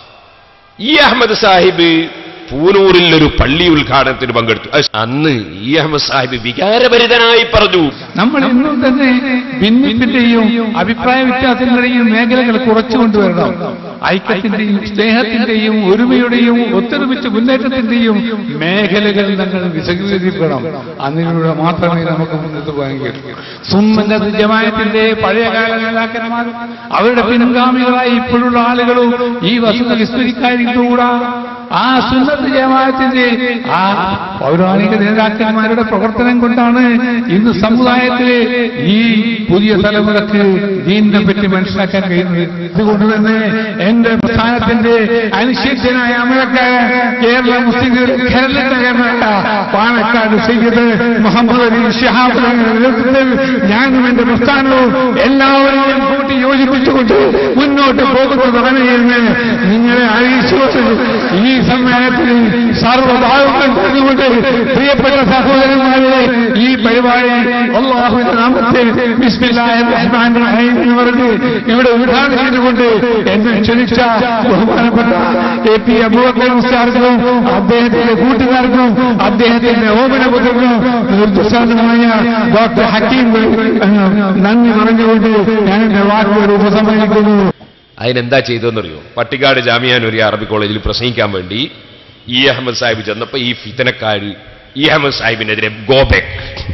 ഈ അഹമ്മദ് സാഹിബ് പൂനൂരിൽ ഒരു പള്ളി ഉദ്ഘാടനത്തിന് പങ്കെടുത്തു അത് അന്ന് ഈ അഹമ്മദ് സാഹിബ് വികാരഭരിതനായി പറഞ്ഞു നമ്മൾ ഇന്നും തന്നെ ഭിന്നിപ്പിന്റെയും അഭിപ്രായ വ്യത്യാസങ്ങളുടെയും മേഖലകൾ കുറച്ചു കൊണ്ടുവരണം ഐക്യത്തിന്റെയും സ്നേഹത്തിന്റെയും ഒരുമയുടെയും ഒത്തൊരുമിച്ച മുന്നേറ്റത്തിന്റെയും മേഖലകൾ നമ്മൾ വിശദീകരിക്കണം അതിലൂടെ മാത്രമേ നമുക്ക് മുന്നോട്ട് പോകാൻ കഴിയൂ സുന്നത ജമായത്തിന്റെ പഴയകാല നേതാക്കന്മാർ അവരുടെ പിൻഗാമികളായി ഇപ്പോഴുള്ള ആളുകളും ഈ വസ്തുത വിസ്മരിക്കാതിരിക്കൂടാ ആ സുന്നത്ത് ജമാഅത്തിന്റെ ആ പൗരാണിക നേതാക്കന്മാരുടെ പ്രവർത്തനം കൊണ്ടാണ് ഇന്ന് സമുദായത്തിലെ ഈ പുതിയ തലമുറക്ക് ദീനിനെ പറ്റി മനസ്സിലാക്കാൻ കഴിയുന്നത് ഇതുകൊണ്ട് തന്നെ എന്റെ പ്രസ്ഥാനത്തിന്റെ അനിശ്ചിതനായ അമരക്കാരൻ കേരള മുസ്ലിം കേരളത്തിലെ പാണക്കാട് സയ്യിദ് മുഹമ്മദ് അലി ഷിഹാബ് നേതൃത്വത്തിൽ ഞാനും എന്റെ പ്രസ്ഥാനവും എല്ലാവരെയും കൂട്ടി യോജിപ്പിച്ചുകൊണ്ട് മുന്നോട്ട് പോകുന്നതാണ് എന്ന് നിങ്ങളെ അറിയിച്ചുകൊണ്ട് ഈ സമ്മേളനത്തിൽ സർവ്വഭാവങ്ങൾ പറഞ്ഞുകൊണ്ട് പ്രിയപ്പെട്ട സഹോദരന്മാരെ ഈ പരിപാടി അള്ളാഹുവിന്റെ നാമത്തിൽ ബിസ്മില്ലാഹിർ റഹ്മാനിർ റഹീം എന്ന് പറഞ്ഞ് ഇവിടെ ഉദ്ഘാടനം ചെയ്തുകൊണ്ട് എന്നെ ക്ഷണിച്ച ബഹുമാനപ്പെട്ട എ പി അബൂബക്കർ മുസ്താർക്കും അദ്ദേഹത്തിന്റെ കൂട്ടുകാർക്കും അദ്ദേഹത്തിന്റെ ഓമനപുത്രനും നിർദ്ദിഷ്ടമായ ഡോക്ടർ ഹക്കീം നന്ദി പറഞ്ഞുകൊണ്ട് ഞാൻ എന്റെ വാക്കുകൾ ഉപസംഹരിക്കുന്നു അതിനെന്താ ചെയ്തതെന്നറിയോ പട്ടിക്കാട് ജാമിയാനൂരി അറബി കോളേജിൽ പ്രസംഗിക്കാൻ വേണ്ടി ഇ അഹമ്മദ് സാഹിബ് ചെന്നപ്പോ ഈ ഫിത്തനക്കാര് ഇ അഹമ്മദ് സാഹിബിനെതിരെ ഗോബേക്ക്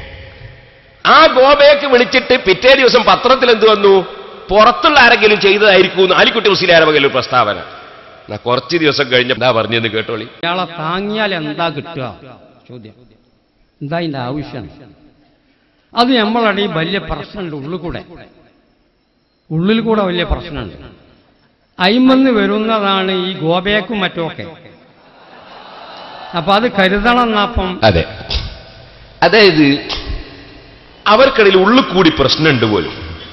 ആ ഗോബേക്ക് വിളിച്ചിട്ട് പിറ്റേ ദിവസം പത്രത്തിൽ എന്ത് വന്നു പുറത്തുള്ള ആരെങ്കിലും ചെയ്തതായിരിക്കും എന്ന് ആലിക്കുട്ടി മുസ്ലിം വകയിൽ പ്രസ്താവന എന്നാ കുറച്ച് ദിവസം കഴിഞ്ഞ് എന്താ പറഞ്ഞെന്ന് കേട്ടോളി ഇയാളെ താങ്ങിയാൽ എന്താ കിട്ടുക ചോദ്യം എന്താ അതിന്റെ ആവശ്യം അത് നമ്മളടി വലിയ പ്രശ്നമുണ്ട് ഉള്ളിൽ കൂടെ ഉള്ളിൽ കൂടെ വലിയ പ്രശ്നമുണ്ട് അയിമെന്ന് വരുന്നതാണ് ഈ ഗോബേക്കും മറ്റുമൊക്കെ അപ്പൊ അത് കരുതണം എന്നപ്പം അതെ അതായത് അവർക്കിടയിൽ ഉള്ളിൽ കൂടി പ്രശ്നമുണ്ട് പോലും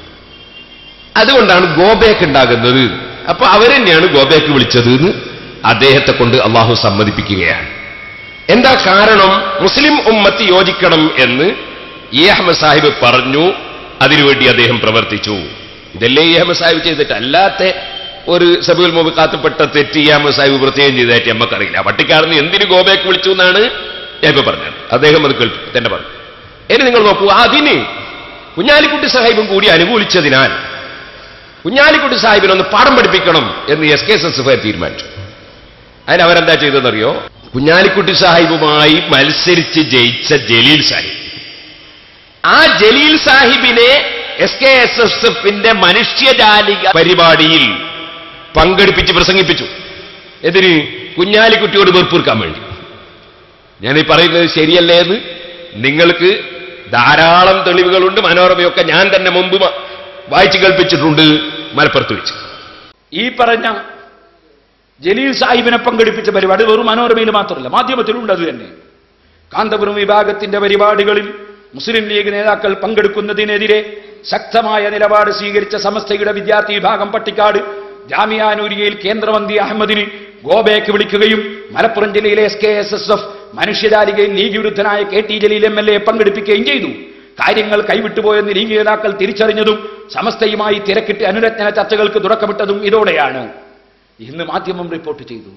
അതുകൊണ്ടാണ് ഗോബേക്ക് ഉണ്ടാകുന്നത് അപ്പൊ അവരെന്നെയാണ് ഗോബേക്ക് വിളിച്ചത് എന്ന് അദ്ദേഹത്തെ കൊണ്ട് അള്ളാഹു സമ്മതിപ്പിക്കുകയാണ് എന്താ കാരണം മുസ്ലിം ഉമ്മത്ത് യോജിക്കണം എന്ന് ഇ അഹമ്മദ് സാഹിബ് പറഞ്ഞു അതിനുവേണ്ടി അദ്ദേഹം പ്രവർത്തിച്ചു ഇതല്ലേ ഇ അഹമ്മദ് സാഹിബ് ചെയ്തിട്ട് അല്ലാത്ത ഒരു സബുൽ മുബക്കാത്തപ്പെട്ട തെറ്റ് ഇ അഹമ്മദ് സാഹിബ് പ്രത്യേകം ചെയ്തതായിട്ട് നമുക്കറിയില്ല പട്ടിക്കാരന് എന്തിന് ഗോബേക്ക് വിളിച്ചു എന്നാണ് ഞാൻ ഇപ്പൊ പറഞ്ഞത് അദ്ദേഹം അത് കേൾക്കും തന്നെ പറഞ്ഞു ഇനി നിങ്ങൾ നോക്കൂ അതിന് കുഞ്ഞാലിക്കുട്ടി സാഹിബും കൂടി അനുകൂലിച്ചതിനാൽ കുഞ്ഞാലിക്കുട്ടി സാഹിബിനൊന്ന് പാഠം പഠിപ്പിക്കണം എന്ന് S K S S F തീരുമാനിച്ചു അതിന് അവരെന്താ ചെയ്തതെന്നറിയോ കുഞ്ഞാലിക്കുട്ടി സാഹിബുമായി മത്സരിച്ച് ജയിച്ച ജലീൽ സാഹിബ് ആ ജലീൽ സാഹിബിനെ എസ് കെ എസ് എസ് എഫിന്റെ മനുഷ്യജാലിക പരിപാടിയിൽ പങ്കെടുപ്പിച്ച് പ്രസംഗിപ്പിച്ചു എന്തിന് കുഞ്ഞാലിക്കുട്ടിയോട് വെറുപ്പീർക്കാൻ വേണ്ടി ഞാൻ ഈ പറയുന്നത് ശരിയല്ലേ എന്ന് നിങ്ങൾക്ക് ധാരാളം തെളിവുകളുണ്ട് മനോരമയൊക്കെ ഞാൻ തന്നെ മുമ്പ് മ- വായിച്ചു കേൾപ്പിച്ചിട്ടുണ്ട് മലപ്പുറത്ത് വെച്ച് ഈ പറഞ്ഞ ജലീൽ സാഹിബിനെ പങ്കെടുപ്പിച്ച പരിപാടി വെറും മനോരമയിൽ മാത്രമല്ല മാധ്യമത്തിലുണ്ട് അത് തന്നെ കാന്തപുരം വിഭാഗത്തിന്റെ പരിപാടികളിൽ മുസ്ലിം ലീഗ് നേതാക്കൾ പങ്കെടുക്കുന്നതിനെതിരെ ശക്തമായ നിലപാട് സ്വീകരിച്ച സമസ്തയുടെ വിദ്യാർത്ഥി വിഭാഗം പട്ടിക്കാട് ജാമിയാനൂരിയയിൽ കേന്ദ്രമന്ത്രി അഹമ്മദിന് ഗോബേക്ക് വിളിക്കുകയും മലപ്പുറം ജില്ലയിലെ S K S S F മനുഷ്യജാലികയിൽ ലീഗ് വിരുദ്ധനായ K T Jaleel M L A പങ്കെടുപ്പിക്കുകയും ചെയ്തു കാര്യങ്ങൾ കൈവിട്ടുപോയെന്ന് ലീഗ് നേതാക്കൾ തിരിച്ചറിഞ്ഞതും സമസ്തയുമായി തിരക്കിട്ട് അനുരജ്ഞന ചർച്ചകൾക്ക് തുടക്കമിട്ടതും ഇതോടെയാണ് ഇന്ന് മാധ്യമം റിപ്പോർട്ട് ചെയ്തു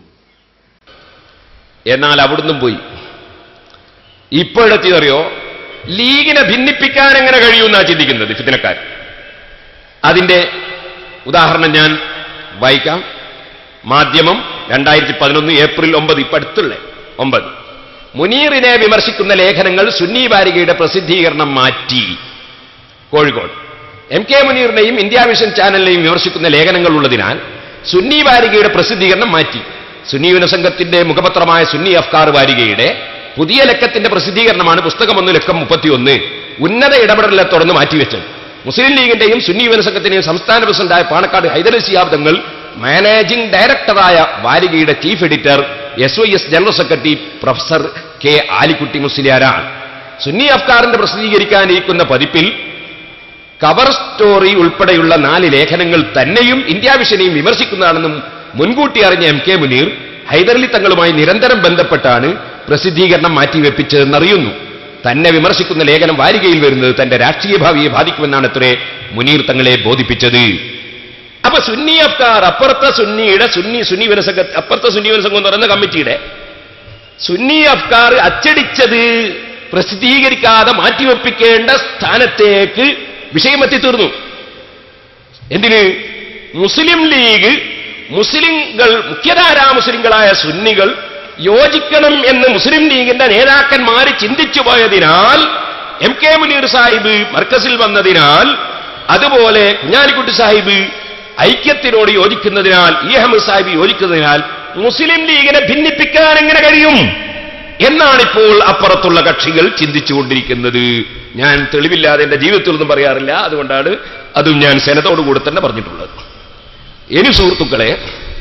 എന്നാൽ അവിടുന്ന് പോയി ഇപ്പോഴെത്തിയറിയോ ലീഗിനെ ഭിന്നിപ്പിക്കാൻ എങ്ങനെ കഴിയുമെന്നാ ചിന്തിക്കുന്നത് ഫിത്തിനക്കാർ അതിന്റെ ഉദാഹരണം ഞാൻ വായിക്കാം മാധ്യമം രണ്ടായിരത്തി പതിനൊന്ന് ഏപ്രിൽ ഒമ്പത് ഇപ്പൊ അടുത്തുള്ള ഒമ്പത് മുനീറിനെ വിമർശിക്കുന്ന ലേഖനങ്ങൾ സുന്നി വാരികയുടെ പ്രസിദ്ധീകരണം മാറ്റി കോഴിക്കോട് എം കെ മുനീറിനെയും ഇന്ത്യ വിഷൻ ചാനലിനെയും വിമർശിക്കുന്ന ലേഖനങ്ങൾ ഉള്ളതിനാൽ സുന്നി വാരികയുടെ പ്രസിദ്ധീകരണം മാറ്റി സുന്നി യുനസംഘത്തിന്റെ മുഖപത്രമായ സുന്നി അഫ്കാർ വാരികയുടെ പുതിയ ലക്കത്തിന്റെ പ്രസിദ്ധീകരണമാണ് പുസ്തകം ഒന്ന് ലക്കം മുപ്പത്തിയൊന്ന് ഉന്നത ഇടപെടലിനെ തുടർന്ന് മാറ്റിവെച്ചത് മുസ്ലിം ലീഗിന്റെയും സുന്നി യുവനസംഘത്തിന്റെയും സംസ്ഥാന പ്രസിഡന്റായ പാണക്കാട് ഹൈദരലി ശിഹാബ് തങ്ങൾ മാനേജിംഗ് ഡയറക്ടറായ വാരികയുടെ chief editor S Y S general secretary professor K Alikutty മുസ്ലിയാരാണ് സുന്നി അഫ്കാറിന്റെ പ്രസിദ്ധീകരിക്കാനിരിക്കുന്ന പതിപ്പിൽ കവർ സ്റ്റോറി ഉൾപ്പെടെയുള്ള നാല് ലേഖനങ്ങൾ തന്നെയും ഇന്ത്യ വിഷനെയും വിമർശിക്കുന്നതാണെന്നും മുൻകൂട്ടി അറിഞ്ഞ എം കെ മുനീർ ഹൈദരലി തങ്ങളുമായി നിരന്തരം ബന്ധപ്പെട്ടാണ് പ്രസിദ്ധീകരണം മാറ്റിവെപ്പിച്ചതെന്നറിയുന്നു തന്നെ വിമർശിക്കുന്ന ലേഖനം വാരികയിൽ വരുന്നത് തന്റെ രാഷ്ട്രീയ ഭാവിയെ ബാധിക്കുമെന്നാണ് അത്രേ മുനീർ തങ്ങളെ ബോധിപ്പിച്ചത് അപ്പൊ സുന്നി അഫ്കാർ അപ്പുറത്തെ സുന്നിയുടെ സുന്നി സുന്നി വിനസംഘ അപ്പുറത്തെ സുന്നി വിനസംഘം എന്ന് പറയുന്ന കമ്മിറ്റിയുടെ സുന്നി അഫ്കാർ അച്ചടിച്ചത് പ്രസിദ്ധീകരിക്കാതെ മാറ്റിവെപ്പിക്കേണ്ട സ്ഥാനത്തേക്ക് വിഷയമെത്തി തീർന്നു എന്തിന് മുസ്ലിം ലീഗ് മുസ്ലിങ്ങൾ മുഖ്യധാരാ മുസ്ലിങ്ങളായ സുന്നികൾ യോജിക്കണം എന്ന് മുസ്ലിം ലീഗിന്റെ നേതാക്കന്മാർ ചിന്തിച്ചു പോയതിനാൽ എം കെ മുനീർ സാഹിബ് മർക്കസിൽ വന്നതിനാൽ അതുപോലെ കുഞ്ഞാലിക്കുട്ടി സാഹിബ് ഐക്യത്തിനോട് യോജിക്കുന്നതിനാൽ ഇ അഹമ്മദ് സാഹിബ് യോജിക്കുന്നതിനാൽ മുസ്ലിം ലീഗിനെ ഭിന്നിപ്പിക്കാൻ എങ്ങനെ കഴിയും എന്നാണിപ്പോൾ അപ്പുറത്തുള്ള കക്ഷികൾ ചിന്തിച്ചുകൊണ്ടിരിക്കുന്നത് ഞാൻ തെളിവില്ലാതെ എന്റെ ജീവിതത്തിലൊന്നും പറയാറില്ല അതുകൊണ്ടാണ് അതും ഞാൻ സെനത്തോടുകൂടെ തന്നെ പറഞ്ഞിട്ടുള്ളത് ഇനി സുഹൃത്തുക്കളെ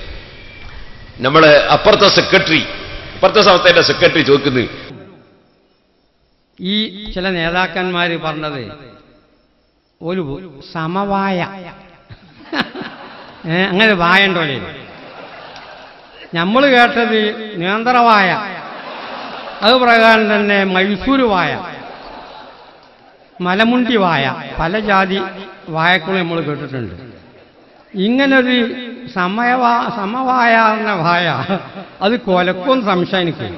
നമ്മളെ അപ്പുറത്തെ സെക്രട്ടറി അപ്പുറത്തെ സംസ്ഥയുടെ സെക്രട്ടറി ചോദിക്കുന്നത് ഈ ചില നേതാക്കന്മാർ പറഞ്ഞത് ഒരു സമവായ ഏ, അങ്ങനെ വായ ഉണ്ടോലേ നമ്മൾ കേട്ടത് നിയന്ത്രവായ അത് പ്രകാരം തന്നെ മൈസൂര് വായ മലമുണ്ടി വായ പല ജാതി വായക്കളും നമ്മൾ കേട്ടിട്ടുണ്ട് ഇങ്ങനൊരു സമയവാ സമവായ എന്ന വായ അത് കൊലക്കും സംശയം എനിക്ക്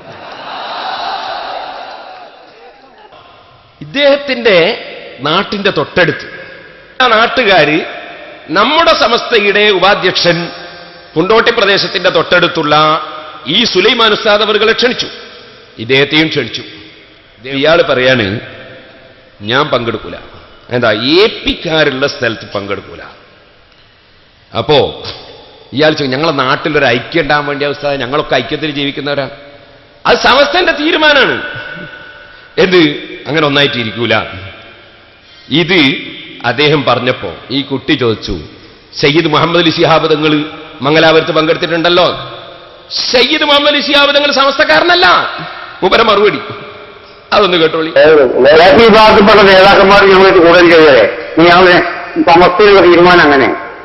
ഇദ്ദേഹത്തിന്റെ നാട്ടിന്റെ തൊട്ടടുത്ത് ആ നാട്ടുകാര് നമ്മുടെ സമസ്തയുടെ ഉപാധ്യക്ഷൻ കുണ്ടോട്ടി പ്രദേശത്തിന്റെ തൊട്ടടുത്തുള്ള ഈ സുലൈമാൻ ഉസ്താദ് അവരുകളെ ക്ഷണിച്ചു ഇദ്ദേഹത്തെയും ക്ഷണിച്ചു ഇയാൾ പറയാണ് ഞാൻ പങ്കെടുക്കൂല എന്താ എ പിക്കാരുള്ള സ്ഥലത്ത് പങ്കെടുക്കൂല അപ്പോ ഇയാൾ ചോദിക്കും ഞങ്ങളെ നാട്ടിലൊരു ഐക്യം ഉണ്ടാകാൻ വേണ്ടി അവസ്ഥ ഞങ്ങളൊക്കെ ഐക്യത്തിൽ ജീവിക്കുന്നവരാ അത് സമസ്തന്റെ തീരുമാനമാണ് എന്ത് അങ്ങനെ ഒന്നായിട്ട് ഇരിക്കൂല ഇത് അദ്ദേഹം പറഞ്ഞപ്പോ ഈ കുട്ടി ചോദിച്ചു സയ്യിദ് മുഹമ്മദ് അലി ശിഹാബ് തങ്ങൾ മംഗലാപുരത്ത് പങ്കെടുത്തിട്ടുണ്ടല്ലോ സയ്യിദ് മുഹമ്മദ് അലി ശിഹാബ് തങ്ങൾ സമസ്തക്കാരനല്ല ഉപര മറുപടി അതൊന്ന് കേട്ടോളി നേതാക്കൾ വിഭാഗത്തിൽപ്പെട്ട നേതാക്കന്മാർ ഞങ്ങൾക്ക് കൂടുതൽ കഴിയേ ഞങ്ങള് സമസ്തയുടെ തീരുമാനം അങ്ങനെ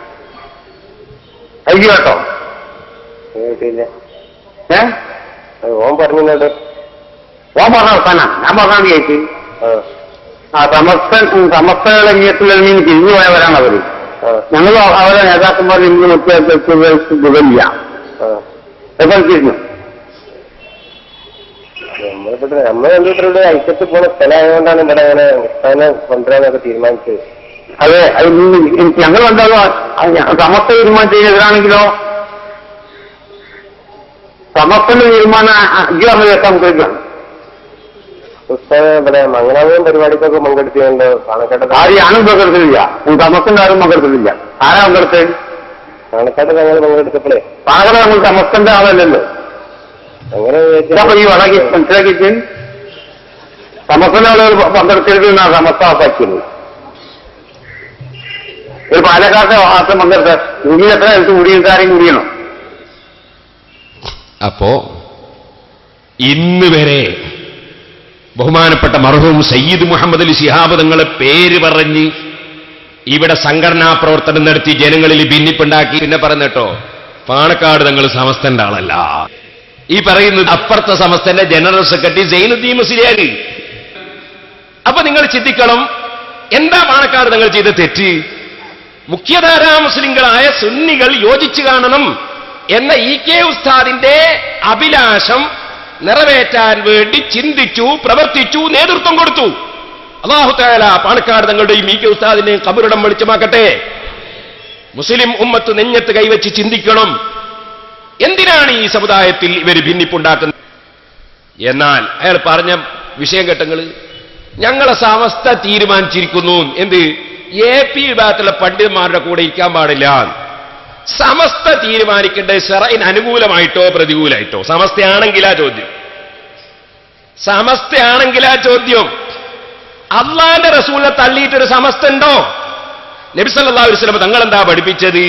അയ്യോ കേട്ടോ ഏ ഓൻ പറഞ്ഞിട്ടുണ്ട് ഓൻ പറഞ്ഞ അവസാനം ഞാൻ പറഞ്ഞാൽ കേക്ക് ആ സമസ്ത സമസ്തകളുടെ ഇങ്ങനത്തുള്ള മീൻ തിരിഞ്ഞു പോയവരാണ് അവര് ഞങ്ങൾ അവരെ നേതാക്കന്മാർ ഇന്ന് മറ്റില്ല എപ്പോൾ തിരിഞ്ഞു നമ്മളിവിടെ നമ്മൾ കണ്ടിട്ടുണ്ട് ഐക്യത്തിൽ പോണ സ്ഥലമായതുകൊണ്ടാണ് ഇവിടെ അങ്ങനെ ഉസ്താനെ കൊണ്ടുവരാനൊക്കെ തീരുമാനിച്ചത് അതെ അത് ഞങ്ങൾ കണ്ടാലോ സമസ്ത തീരുമാനത്തിനെതിരാണെങ്കിലോ സമസ്തന്റെ തീരുമാനം അഞ്ചു പറഞ്ഞ കേൾക്കാൻ കേൾക്കാം ഉസ്താദ് ഇവിടെ മംഗളാപുരം പരിപാടിക്കൊക്കെ പങ്കെടുത്തിട്ടുണ്ട് പാണക്കാട്ട് ആരും ഞാനും പങ്കെടുത്തില്ല സമസ്തന്റെ ആരും പങ്കെടുത്തില്ല ആരാ പങ്കെടുത്ത് പാണക്കാട്ട് ഞങ്ങൾ പങ്കെടുത്തപ്പോഴേ പാകത നമ്മൾ സമസ്തന്റെ ആളല്ലല്ലോ അങ്ങനെ ചോദിച്ചാൽ ഇതപ്പോ ഈ വളകി മനസ്സിലാക്കിയിട്ട് സമസ്തന്റെ ആളുകൾ പങ്കെടുക്കരുത് എന്നാ സമസ്ത ആപ്പാക്കിയത് ഒരു പാലക്കാട്ടെ വാസം പങ്കെടുത്ത ഭൂമിയിൽ എത്ര എടുത്ത് കൂടിയും കൂടിയണം അപ്പോ ഇന്ന് വരെ ബഹുമാനപ്പെട്ട മർഹൂം സയ്യിദ് മുഹമ്മദ് അലി ശിഹാബ് തങ്ങളെ പേര് പറഞ്ഞ് ഇവിടെ സംഘടനാ പ്രവർത്തനം നടത്തി ജനങ്ങളിൽ ഭിന്നിപ്പുണ്ടാക്കി പിന്നെ പറഞ്ഞിട്ടോ പാണക്കാട് തങ്ങൾ സമസ്തന്റെ ആളല്ല ഈ പറയുന്നത് അപ്പുറത്തെ സമസ്തന്റെ ജനറൽ സെക്രട്ടറി സൈനുദ്ദീൻ മുസ്ലിയാരി അപ്പൊ നിങ്ങൾ ചിന്തിക്കണം എന്താ പാണക്കാട് തങ്ങൾ ചെയ്ത തെറ്റ് മുഖ്യധാരാ മുസ്ലിങ്ങളായ സുന്നികൾ യോജിച്ചു കാണണം എന്ന ഇ കെ ഉസ്താദിന്റെ അഭിലാഷം നിറവേറ്റാൻ വേണ്ടി ചിന്തിച്ചു പ്രവർത്തിച്ചു നേതൃത്വം കൊടുത്തു അള്ളാഹു താല പാണക്കാട് തങ്ങളുടെയും ഇ കെ ഉസ്താദിന്റെയും കബറിടം വെളിച്ചമാക്കട്ടെ മുസ്ലിം ഉമ്മത്ത് നെഞ്ഞത്ത് കൈവച്ച് ചിന്തിക്കണം എന്തിനാണ് ഈ സമുദായത്തിൽ ഇവർ ഭിന്നിപ്പുണ്ടാക്കുന്നത് എന്നാൽ അയാൾ പറഞ്ഞ വിഷയം കേട്ടങ്ങൾ ഞങ്ങളെ സമസ്ത തീരുമാനിച്ചിരിക്കുന്നു എന്ത് എ പി വിഭാഗത്തിലെ പണ്ഡിതന്മാരുടെ കൂടെ ഇരിക്കാൻ പാടില്ല സമസ്ത തീരുമാനിക്കേണ്ടത് ഷെറൈന് അനുകൂലമായിട്ടോ പ്രതികൂലമായിട്ടോ സമസ്തയാണെങ്കിലാ ചോദ്യം സമസ്തയാണെങ്കിലാ ചോദ്യം അള്ളാന്റെ റസൂലിനെ തള്ളിയിട്ടൊരു സമസ്ത ഉണ്ടോ നബിസല്ലാ വസ്ലം തങ്ങൾ എന്താ പഠിപ്പിച്ചത്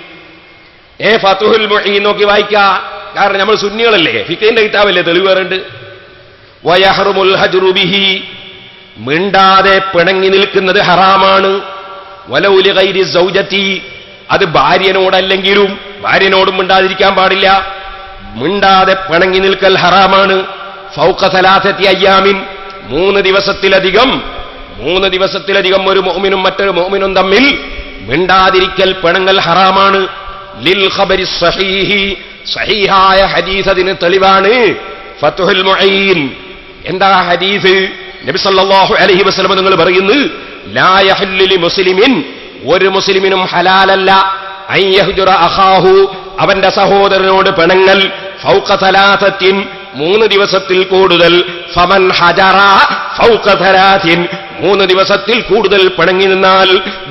ഏ ഫത്തുഹുൽ മൊഴി നോക്കി വായിക്ക കാരണം നമ്മൾ സുന്നികളല്ലേ ഫിക്കൈന്റെ കിതാബല്ലേ തെളിവ് വേറുണ്ട് വയഹറുമുൽ ഹജ്റുബിഹി മിണ്ടാതെ പിണങ്ങി നിൽക്കുന്നത് ഹറാമാണ് വലൗലി ഗൈരി സൗജത്തി അത് ഭാര്യനോടല്ലെങ്കിലും ഭാര്യനോടും മിണ്ടാതിരിക്കാൻ പാടില്ല മിണ്ടാതെ പിണങ്ങി നിൽക്കൽ ഹറാമാണ് ഫൗക സലാസത്തി അയ്യാമിൻ മൂന്ന് ദിവസത്തിലധികം മൂന്ന് ദിവസത്തിലധികം ഒരു മോമിനും മറ്റൊരു മോമിനും തമ്മിൽ മിണ്ടാതിരിക്കൽ പിണങ്ങൽ ഹറാമാണ് ലിൽ ഖബരി സഹീഹി സഹീഹായ ഹദീസ് അതിന് തെളിവാണ് ഫത്തുഹുൽ മുഈൻ എന്താ ഹദീസ് നബി സല്ലല്ലാഹു അലൈഹി വസല്ലം നിങ്ങൾ പറയുന്നു ലാ യഹല്ലു ലി മുസ്ലിമിൻ ഒരു മുസ്ലിമിനും ഹലാലല്ല അൻ യഹ്ജുറ അഖാഹു അവന്റെ സഹോദരനോട് പിണങ്ങൽ ഫൗക സലാസത്തിൻ മൂന്ന് ദിവസത്തിൽ കൂടുതൽ ഫമൻ ഹജറ ഫൗക സലാസിൻ മൂന്ന് ദിവസത്തിൽ കൂടുതൽ പിണങ്ങി നിന്നാൽ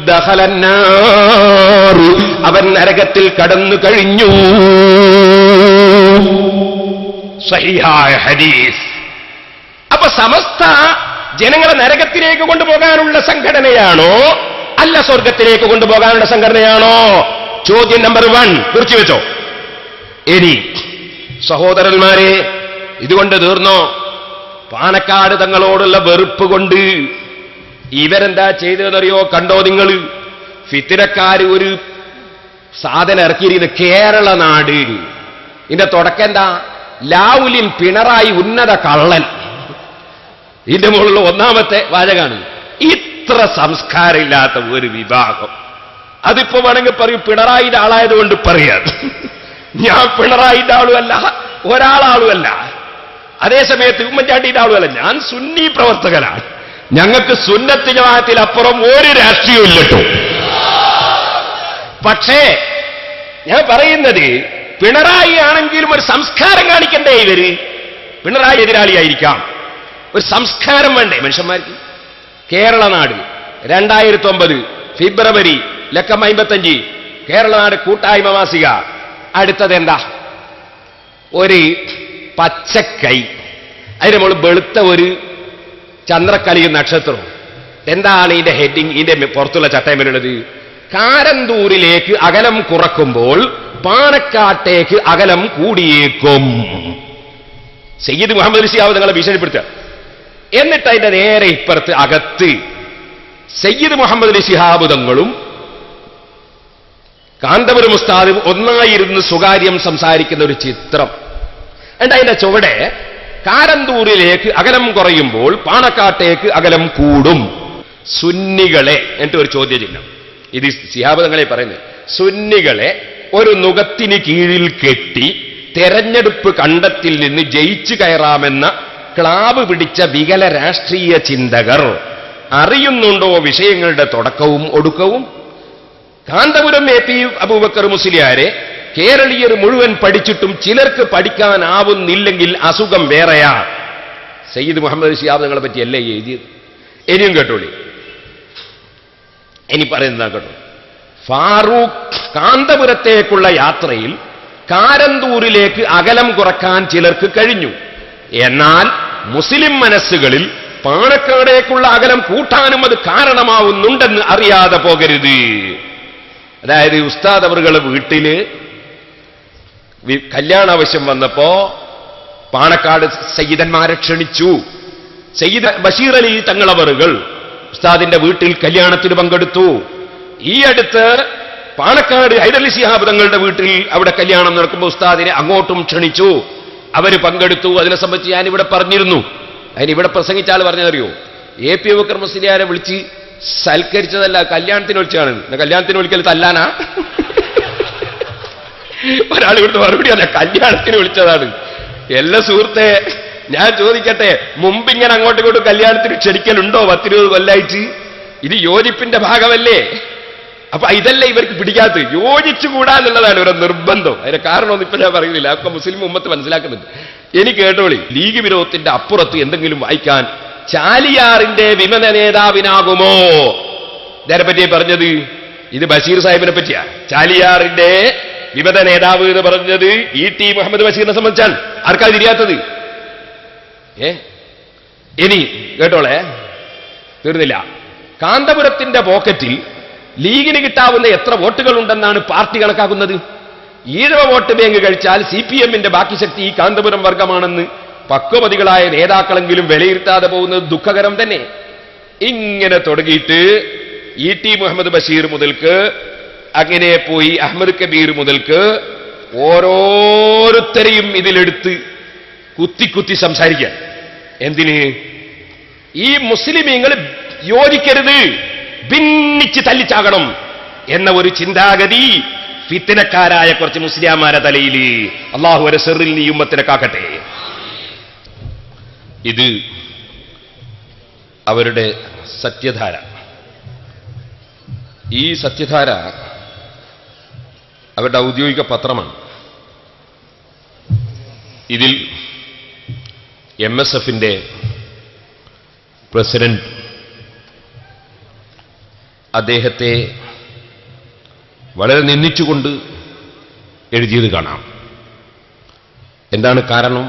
ദഹലന്നാർ അവൻ നരകത്തിൽ കടന്നു കഴിഞ്ഞു സഹിഹായ ഹദീസ് അപ്പൊ സമസ്ത ജനങ്ങളെ നരകത്തിലേക്ക് കൊണ്ടുപോകാനുള്ള സംഘടനയാണോ അല്ല സ്വർഗത്തിലേക്ക് കൊണ്ടുപോകാനുള്ള സംഘടനയാണോ ചോദ്യം നമ്പർ വൺ കുറിച്ചു വെച്ചോ ഇനി സഹോദരന്മാരെ ഇതുകൊണ്ട് തീർന്നോ പാണക്കാട് തങ്ങളോടുള്ള വെറുപ്പ് കൊണ്ട് ഇവരെന്താ ചെയ്തതെന്നറിയോ കണ്ടോ നിങ്ങൾ ഫിത്തിരക്കാര് ഒരു സാധനം ഇറക്കിയിരിക്കുന്നത് കേരള നാട് ഇതിന്റെ തുടക്കം എന്താ ലാവുലിൻ പിണറായി ഉന്നത കള്ളൻ ഇതിന്റെ മുകളിലുള്ള ഒന്നാമത്തെ വാചകാണ് ഇത്ര സംസ്കാരമില്ലാത്ത ഒരു വിഭാഗം അതിപ്പോ വേണമെങ്കിൽ പറയും പിണറായിന്റെ ആളായതുകൊണ്ട് പറയാം ഞാൻ പിണറായിന്റെ ആളുമല്ല ഒരാളാളുമല്ല അതേസമയത്ത് ഉമ്മൻചാണ്ടിയുടെ ആളുമല്ല ഞാൻ സുന്നി പ്രവർത്തകനാണ് ഞങ്ങൾക്ക് സുന്നത്ത് ജമാഅത്തിലപ്പുറം ഒരു രാഷ്ട്രീയവും ഇല്ലട്ടോ പക്ഷേ ഞാൻ പറയുന്നത് പിണറായി ആണെങ്കിലും ഒരു സംസ്കാരം കാണിക്കണ്ടേ ഇവര് പിണറായി എതിരാളിയായിരിക്കാം ഒരു സംസ്കാരം വേണ്ടേ മനുഷ്യന്മാർക്ക് കേരള നാട് രണ്ടായിരത്തി ഒമ്പത് ഫെബ്രുവരി ലക്കം അമ്പത്തഞ്ച് കേരള നാട് കൂട്ടായ്മ മാസിക അടുത്തത് എന്താ ഒരു പച്ചക്കൈ അതിന് നമ്മൾ വെളുത്ത ഒരു ചന്ദ്രക്കലിയും നക്ഷത്രവും എന്താണ് ഇതിന്റെ ഹെഡിങ് ഇതിന്റെ പുറത്തുള്ള ചട്ടയമ്മലുള്ളത് കാരന്തൂരിലേക്ക് അകലം കുറക്കുമ്പോൾ പാണക്കാട്ടേക്ക് അകലം കൂടിയേക്കും സയ്യിദ് മുഹമ്മദ് ഷിയാവ് നിങ്ങളെ ഭീഷണിപ്പെടുത്തുക എന്നിട്ട് അതിന്റെ നേരെ ഇപ്പുറത്ത് അകത്ത് സയ്യിദ് മുഹമ്മദ് അലി ശിഹാബ് തങ്ങളും കാന്തപുരം ഉസ്താദും ഒന്നായിരുന്ന് സ്വകാര്യം സംസാരിക്കുന്ന ഒരു ചിത്രം എന്നിട്ട് അതിന്റെ ചുവടെ കാരന്തൂരിലേക്ക് അകലം കുറയുമ്പോൾ പാണക്കാട്ടേക്ക് അകലം കൂടും സുന്നികളെ എന്നിട്ട് ഒരു ചോദ്യചിഹ്നം ഇത് ശിഹാബ് തങ്ങളെ പറയുന്നത് സുന്നികളെ ഒരു നുകത്തിന് കീഴിൽ കെട്ടി തെരഞ്ഞെടുപ്പ് കണ്ടത്തിൽ നിന്ന് ജയിച്ചു കയറാമെന്ന ക്ലാവ് പിടിച്ച വികല രാഷ്ട്രീയ ചിന്തകർ അറിയുന്നുണ്ടോ വിഷയങ്ങളുടെ തുടക്കവും ഒടുക്കവും കാന്തപുരം എ പി അബൂബക്കർ മുസ്ലിയാരെ കേരളീയർ മുഴുവൻ പഠിച്ചിട്ടും ചിലർക്ക് പഠിക്കാനാവുന്നില്ലെങ്കിൽ അസുഖം വേറെയാ സയ്യിദ് മുഹമ്മദ് ഷിയാബ് നിങ്ങളെ പറ്റിയല്ലേ എഴുതിയത് ഇനിയും കേട്ടോളി ഇനി പറയുന്നതാ കേട്ടോ ഫാറൂഖ് കാന്തപുരത്തേക്കുള്ള യാത്രയിൽ കാരന്തൂരിലേക്ക് അകലം കുറക്കാൻ ചിലർക്ക് കഴിഞ്ഞു എന്നാൽ മുസ്ലിം മനസ്സുകളിൽ പാണക്കാടേക്കുള്ള അകലം കൂട്ടാനും അത് കാരണമാവുന്നുണ്ടെന്ന് അറിയാതെ പോകരുത് അതായത് ഉസ്താദ് അവറുകളെ വീട്ടില് വി- കല്യാണ ആവശ്യം വന്നപ്പോ പാണക്കാട് സയ്യിദന്മാരെ ക്ഷണിച്ചു സയ്യിദ് ബഷീർ അലി തങ്ങളവറുകൾ ഉസ്താദിന്റെ വീട്ടിൽ കല്യാണത്തിന് പങ്കെടുത്തു ഈ അടുത്ത് പാണക്കാട് ഹൈദരലി ശിഹാബ് തങ്ങളുടെ വീട്ടിൽ അവിടെ കല്യാണം നടക്കുമ്പോൾ ഉസ്താദിനെ അങ്ങോട്ടും ക്ഷണിച്ചു അവര് പങ്കെടുത്തു അതിനെ സംബന്ധിച്ച് ഞാൻ ഇവിടെ പറഞ്ഞിരുന്നു അതിന് ഇവിടെ പ്രസംഗിച്ച ആൾ പറഞ്ഞതറിയോ എ പി ബക്കർ മുസ്ലിയാരെ വിളിച്ച് സൽക്കരിച്ചതല്ല കല്യാണത്തിന് വിളിച്ചാണ് പിന്നെ കല്യാണത്തിന് വിളിക്കൽ തല്ലാനാ ഒരാൾ ഇവിടുത്തെ മറുപടി അല്ല കല്യാണത്തിന് വിളിച്ചതാണ് എല്ലാ സുഹൃത്തെ ഞാൻ ചോദിക്കട്ടെ മുമ്പ് ഇങ്ങനെ അങ്ങോട്ടും ഇങ്ങോട്ടും കല്യാണത്തിന് ക്ഷണിക്കലുണ്ടോ പത്തിരുപത് കൊല്ലായിട്ട് ഇത് യോജിപ്പിന്റെ ഭാഗമല്ലേ അപ്പൊ ഇതല്ലേ ഇവർക്ക് പിടിക്കാത്തത് യോജിച്ചുകൂടാ എന്നുള്ളതാണ് ഒരു നിർബന്ധം അതിന്റെ കാരണമൊന്നും ഇപ്പൊ ഞാൻ പറയുന്നില്ല അതൊക്കെ മുസ്ലിം ഉമ്മത്ത് മനസ്സിലാക്കുന്നുണ്ട് എനിക്ക് കേട്ടോളി ലീഗ് വിരോധത്തിന്റെ അപ്പുറത്ത് എന്തെങ്കിലും വായിക്കാൻ ചാലിയാറിന്റെ വിമത നേതാവിനാകുമോ ഇതേനെ പറ്റിയാ പറഞ്ഞത് ഇത് ബഷീർ സാഹിബിനെ പറ്റിയാ ചാലിയാറിന്റെ വിമത നേതാവ് എന്ന് പറഞ്ഞത് ഇ ടി മുഹമ്മദ് ബഷീറിനെ സംബന്ധിച്ചാണ് ആർക്കാ തിരിയാത്തത് ഏ ഇനി കേട്ടോളെ തീർന്നില്ല കാന്തപുരത്തിന്റെ പോക്കറ്റിൽ ലീഗിന് കിട്ടാവുന്ന എത്ര വോട്ടുകൾ ഉണ്ടെന്നാണ് പാർട്ടി കണക്കാക്കുന്നത് ഈഴവ വോട്ട് ബാങ്ക് കഴിച്ചാൽ സി പി എമ്മിന്റെ ബാക്കി ശക്തി ഈ കാന്തപുരം വർഗമാണെന്ന് പക്വമതികളായ നേതാക്കളെങ്കിലും വിലയിരുത്താതെ പോകുന്നത് ദുഃഖകരം തന്നെ ഇങ്ങനെ തുടങ്ങിയിട്ട് ഇ ടി മുഹമ്മദ് ബഷീർ മുതൽക്ക് അങ്ങനെ പോയി അഹമ്മദ് കബീർ മുതൽക്ക് ഓരോരുത്തരെയും ഇതിലെടുത്ത് കുത്തി കുത്തി സംസാരിക്കാൻ എന്തിന് ഈ മുസ്ലിമീങ്ങൾ യോജിക്കരുത് ഭിന്നിച്ച് തല്ലിച്ചാകണം എന്ന ഒരു ചിന്താഗതി ഫിത്തിനക്കാരായ കുറച്ച് മുസ്ലിയാമാരെ തലയിൽ അള്ളാഹു വരെ സെറിൽ നീ ഉമ്മത്തിനെ കാക്കട്ടെ ഇത് അവരുടെ സത്യധാര ഈ സത്യധാര അവരുടെ ഔദ്യോഗിക പത്രമാണ് ഇതിൽ എം എസ് എഫിന്റെ പ്രസിഡന്റ് അദ്ദേഹത്തെ വളരെ നിന്ദിച്ചുകൊണ്ട് എഴുതിയത് കാണാം എന്താണ് കാരണം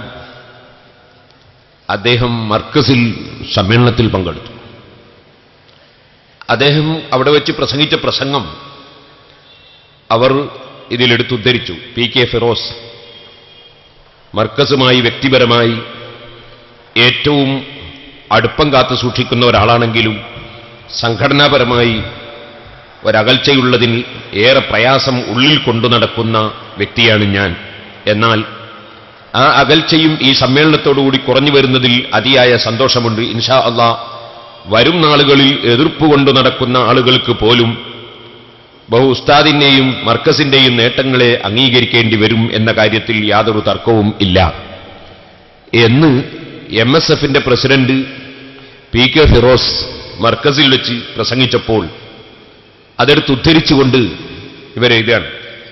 അദ്ദേഹം മർക്കസിൽ സമ്മേളനത്തിൽ പങ്കെടുത്തു അദ്ദേഹം അവിടെ വെച്ച് പ്രസംഗിച്ച പ്രസംഗം അവർ ഇതിലെടുത്തുദ്ധരിച്ചു പി കെ ഫിറോസ് മർക്കസുമായി വ്യക്തിപരമായി ഏറ്റവും അടുപ്പം കാത്തു സൂക്ഷിക്കുന്ന ഒരാളാണെങ്കിലും സംഘടനാപരമായി ഒരകൽച്ചയുള്ളതിൽ ഏറെ പ്രയാസം ഉള്ളിൽ കൊണ്ടു നടക്കുന്ന വ്യക്തിയാണ് ഞാൻ എന്നാൽ ആ അകൽച്ചയും ഈ സമ്മേളനത്തോടുകൂടി കുറഞ്ഞു വരുന്നതിൽ അതിയായ സന്തോഷമുണ്ട് ഇൻഷാ അള്ളാ വരും നാളുകളിൽ എതിർപ്പ് കൊണ്ടു നടക്കുന്ന ആളുകൾക്ക് പോലും ബഹു ഉസ്താദിന്റെയും മർക്കസിന്റെയും നേട്ടങ്ങളെ അംഗീകരിക്കേണ്ടി വരും എന്ന കാര്യത്തിൽ യാതൊരു തർക്കവും ഇല്ല എന്ന് എം എസ് എഫിന്റെ പ്രസിഡന്റ് പി കെ ഫിറോസ് മർക്കസിൽ വെച്ച് പ്രസംഗിച്ചപ്പോൾ അതെടുത്ത് ഉദ്ധരിച്ചുകൊണ്ട് ഇവരെഴുതാണ്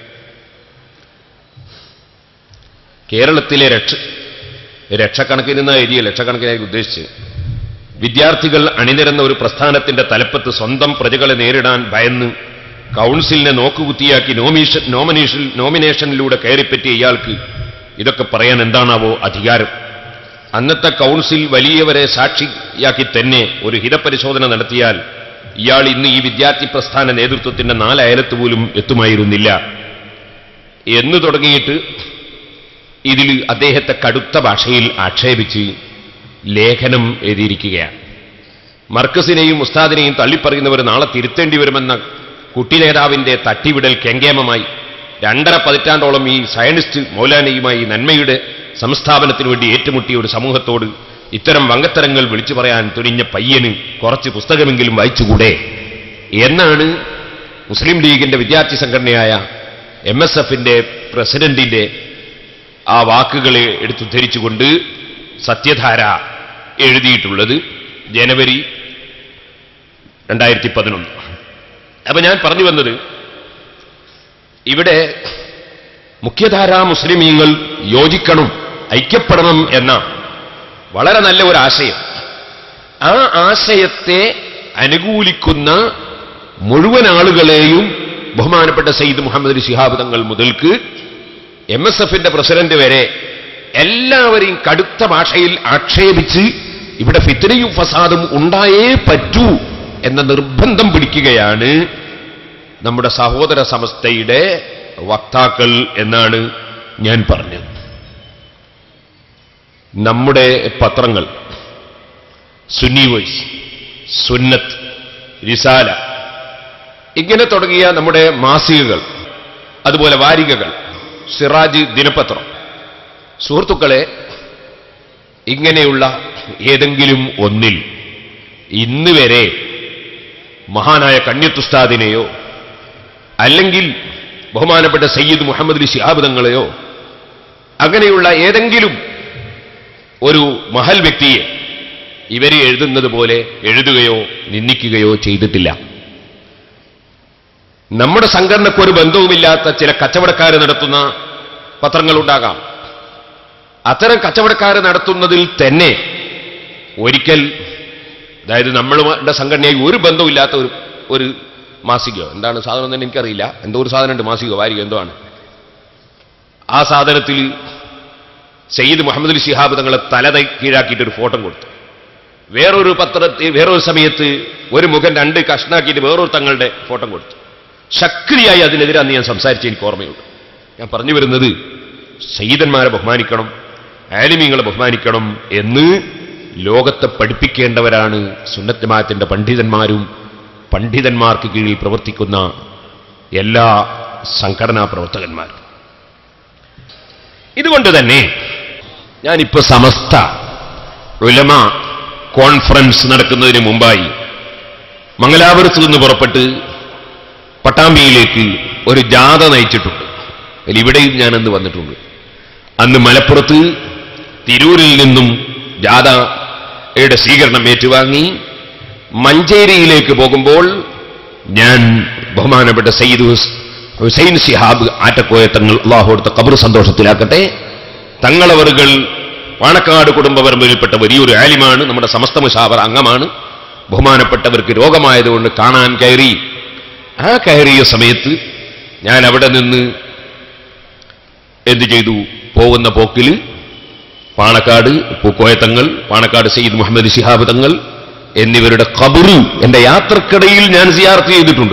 കേരളത്തിലെ രക്ഷ ലക്ഷക്കണക്കിന് എന്ന എഴുതിയ ലക്ഷക്കണക്കിനായി ഉദ്ദേശിച്ച് വിദ്യാർത്ഥികൾ അണിനിരന്ന ഒരു പ്രസ്ഥാനത്തിന്റെ തലപ്പത്ത് സ്വന്തം പ്രജകളെ നേരിടാൻ ഭയന്ന് കൗൺസിലിനെ നോക്കുകുത്തിയാക്കി നോമീഷൻ നോമിനേഷൻ നോമിനേഷനിലൂടെ കയറിപ്പറ്റിയ ഇയാൾക്ക് ഇതൊക്കെ പറയാൻ എന്താണാവോ അധികാരം അന്നത്തെ കൗൺസിൽ വലിയവരെ സാക്ഷിയാക്കി തന്നെ ഒരു ഹിതപരിശോധന നടത്തിയാൽ ഇയാൾ ഇന്ന് ഈ വിദ്യാർത്ഥി പ്രസ്ഥാന നേതൃത്വത്തിന്റെ നാലയലത്ത് പോലും എത്തുമായിരുന്നില്ല എന്ന് തുടങ്ങിയിട്ട് ഇതിൽ അദ്ദേഹത്തെ കടുത്ത ഭാഷയിൽ ആക്ഷേപിച്ച് ലേഖനം എഴുതിയിരിക്കുകയാണ് മർക്കസിനെയും ഉസ്താദിനെയും തള്ളിപ്പറയുന്നവർ നാളെ തിരുത്തേണ്ടി വരുമെന്ന കുട്ടി നേതാവിന്റെ തട്ടിവിടൽ കെങ്കേമമായി രണ്ടര പതിറ്റാണ്ടോളം ഈ സയനിസ്റ്റ് മൗലാനയുമായി നന്മയുടെ സംസ്ഥാപനത്തിനു വേണ്ടി ഏറ്റുമുട്ടിയ ഒരു സമൂഹത്തോട് ഇത്തരം വങ്കത്തരങ്ങൾ വിളിച്ചു പറയാൻ തുനിഞ്ഞ പയ്യന് കുറച്ച് പുസ്തകമെങ്കിലും വായിച്ചുകൂടെ എന്നാണ് മുസ്ലിം ലീഗിന്റെ വിദ്യാർത്ഥി സംഘടനയായ എം എസ് എഫിന്റെ പ്രസിഡന്റിന്റെ ആ വാക്കുകളെ എടുത്തുദ്ധരിച്ചുകൊണ്ട് സത്യധാര എഴുതിയിട്ടുള്ളത് ജനുവരി രണ്ടായിരത്തി പതിനൊന്ന് അപ്പൊ ഞാൻ പറഞ്ഞു വന്നത് ഇവിടെ മുഖ്യധാരാ മുസ്ലിമീങ്ങൾ യോജിക്കണം ഐക്യപ്പെടണം എന്ന വളരെ നല്ല ഒരു ആശയം ആ ആശയത്തെ അനുകൂലിക്കുന്ന മുഴുവൻ ആളുകളെയും ബഹുമാനപ്പെട്ട സയ്യിദ് മുഹമ്മദ് അലി ശിഹാബ് തങ്ങൾ മുതൽക്ക് എം എസ് എഫിന്റെ പ്രസിഡന്റ് വരെ എല്ലാവരെയും കടുത്ത ഭാഷയിൽ ആക്ഷേപിച്ച് ഇവിടെ ഫിത്തനയും ഫസാദും ഉണ്ടായേ പറ്റൂ എന്ന നിർബന്ധം പിടിക്കുകയാണ് നമ്മുടെ സഹോദര സമസ്തയുടെ വക്താക്കൾ എന്നാണ് ഞാൻ പറഞ്ഞത് നമ്മുടെ പത്രങ്ങൾ സുന്നി വോയ്സ് സുന്നത്ത് റിസാല ഇങ്ങനെ തുടങ്ങിയ നമ്മുടെ മാസികകൾ അതുപോലെ വാരികകൾ സിറാജ് ദിനപത്രം സുഹൃത്തുക്കളെ ഇങ്ങനെയുള്ള ഏതെങ്കിലും ഒന്നിൽ ഇന്ന് വരെ മഹാനായ കണ്യത്തുസ്താദിനെയോ അല്ലെങ്കിൽ ബഹുമാനപ്പെട്ട സയ്യിദ് മുഹമ്മദ് അലി ശിഹാബ് തങ്ങളെയോ അങ്ങനെയുള്ള ഏതെങ്കിലും ഒരു മഹൽ വ്യക്തിയെ ഇവര് എഴുതുന്നത് പോലെ എഴുതുകയോ നിന്ദിക്കുകയോ ചെയ്തിട്ടില്ല നമ്മുടെ സംഘടനയ്ക്ക് ഒരു ബന്ധവുമില്ലാത്ത ചില കച്ചവടക്കാർ നടത്തുന്ന പത്രങ്ങളുണ്ടാകാം അത്തരം കച്ചവടക്കാർ നടത്തുന്നതിൽ തന്നെ ഒരിക്കൽ അതായത് നമ്മളുടെ സംഘടനയായി ഒരു ബന്ധവുമില്ലാത്ത ഒരു ഒരു മാസികയോ എന്താണ് സാധനം തന്നെ എനിക്കറിയില്ല എന്തോ ഒരു സാധനമുണ്ട് മാസികയോ വാരിക എന്തോ ആണ് ആ സാധനത്തിൽ സയ്യിദ് മുഹമ്മദ് അലി ശിഹാബ് തങ്ങളെ തല കീഴാക്കിയിട്ട് ഒരു ഫോട്ടോ കൊടുത്തു വേറൊരു പത്രത്തിൽ വേറൊരു സമയത്ത് ഒരു മുഖം രണ്ട് കഷ്ണാക്കിയിട്ട് വേറൊരു തങ്ങളുടെ ഫോട്ടോ കൊടുത്തു ശക്തിയായി അതിനെതിരെ അന്ന് ഞാൻ സംസാരിച്ച് എനിക്ക് ഓർമ്മയുണ്ട് ഞാൻ പറഞ്ഞു വരുന്നത് സയ്യിദന്മാരെ ബഹുമാനിക്കണം ആലിമീങ്ങളെ ബഹുമാനിക്കണം എന്ന് ലോകത്തെ പഠിപ്പിക്കേണ്ടവരാണ് സുന്നത്തമാത്തിന്റെ പണ്ഡിതന്മാരും പണ്ഡിതന്മാർക്ക് കീഴിൽ പ്രവർത്തിക്കുന്ന എല്ലാ സംഘടനാ പ്രവർത്തകന്മാരും ഇതുകൊണ്ട് തന്നെ ഞാനിപ്പോ സമസ്ത ഉലമ കോൺഫറൻസ് നടക്കുന്നതിന് മുമ്പായി മംഗലാപുരത്ത് നിന്ന് പുറപ്പെട്ട് പട്ടാമ്പിയിലേക്ക് ഒരു ജാഥ നയിച്ചിട്ടുണ്ട് അതിൽ ഇവിടെയും ഞാൻ അന്ന് വന്നിട്ടുണ്ട് അന്ന് മലപ്പുറത്ത് തിരൂരിൽ നിന്നും ജാഥയുടെ സ്വീകരണം ഏറ്റുവാങ്ങി മഞ്ചേരിയിലേക്ക് പോകുമ്പോൾ ഞാൻ ബഹുമാനപ്പെട്ട സയ്യിദ് ഹുസ്- ഹുസൈൻ സിഹാബ് ആറ്റക്കോയ തങ്ങൾ അള്ളാഹുടുത്ത കബർ സന്തോഷത്തിലാക്കട്ടെ തങ്ങളവറുകൾ വാണക്കാട് കുടുംബപരമ്പരയിൽപ്പെട്ട വലിയൊരു ആലിമാണ് നമ്മുടെ സമസ്ത മുഷാവർ അംഗമാണ് ബഹുമാനപ്പെട്ടവർക്ക് രോഗമായതുകൊണ്ട് കാണാൻ കയറി ആ കയറിയ സമയത്ത് ഞാൻ അവിടെ നിന്ന് എന്തു ചെയ്തു പോകുന്ന പോക്കിൽ പാണക്കാട് പൂക്കോയത്തങ്ങൾ പാണക്കാട് സയ്യിദ് മുഹമ്മദ് ശിഹാബ് തങ്ങൾ എന്നിവരുടെ കബറ് എന്റെ യാത്രക്കിടയിൽ ഞാൻ സിയാർത്ത് ചെയ്തിട്ടുണ്ട്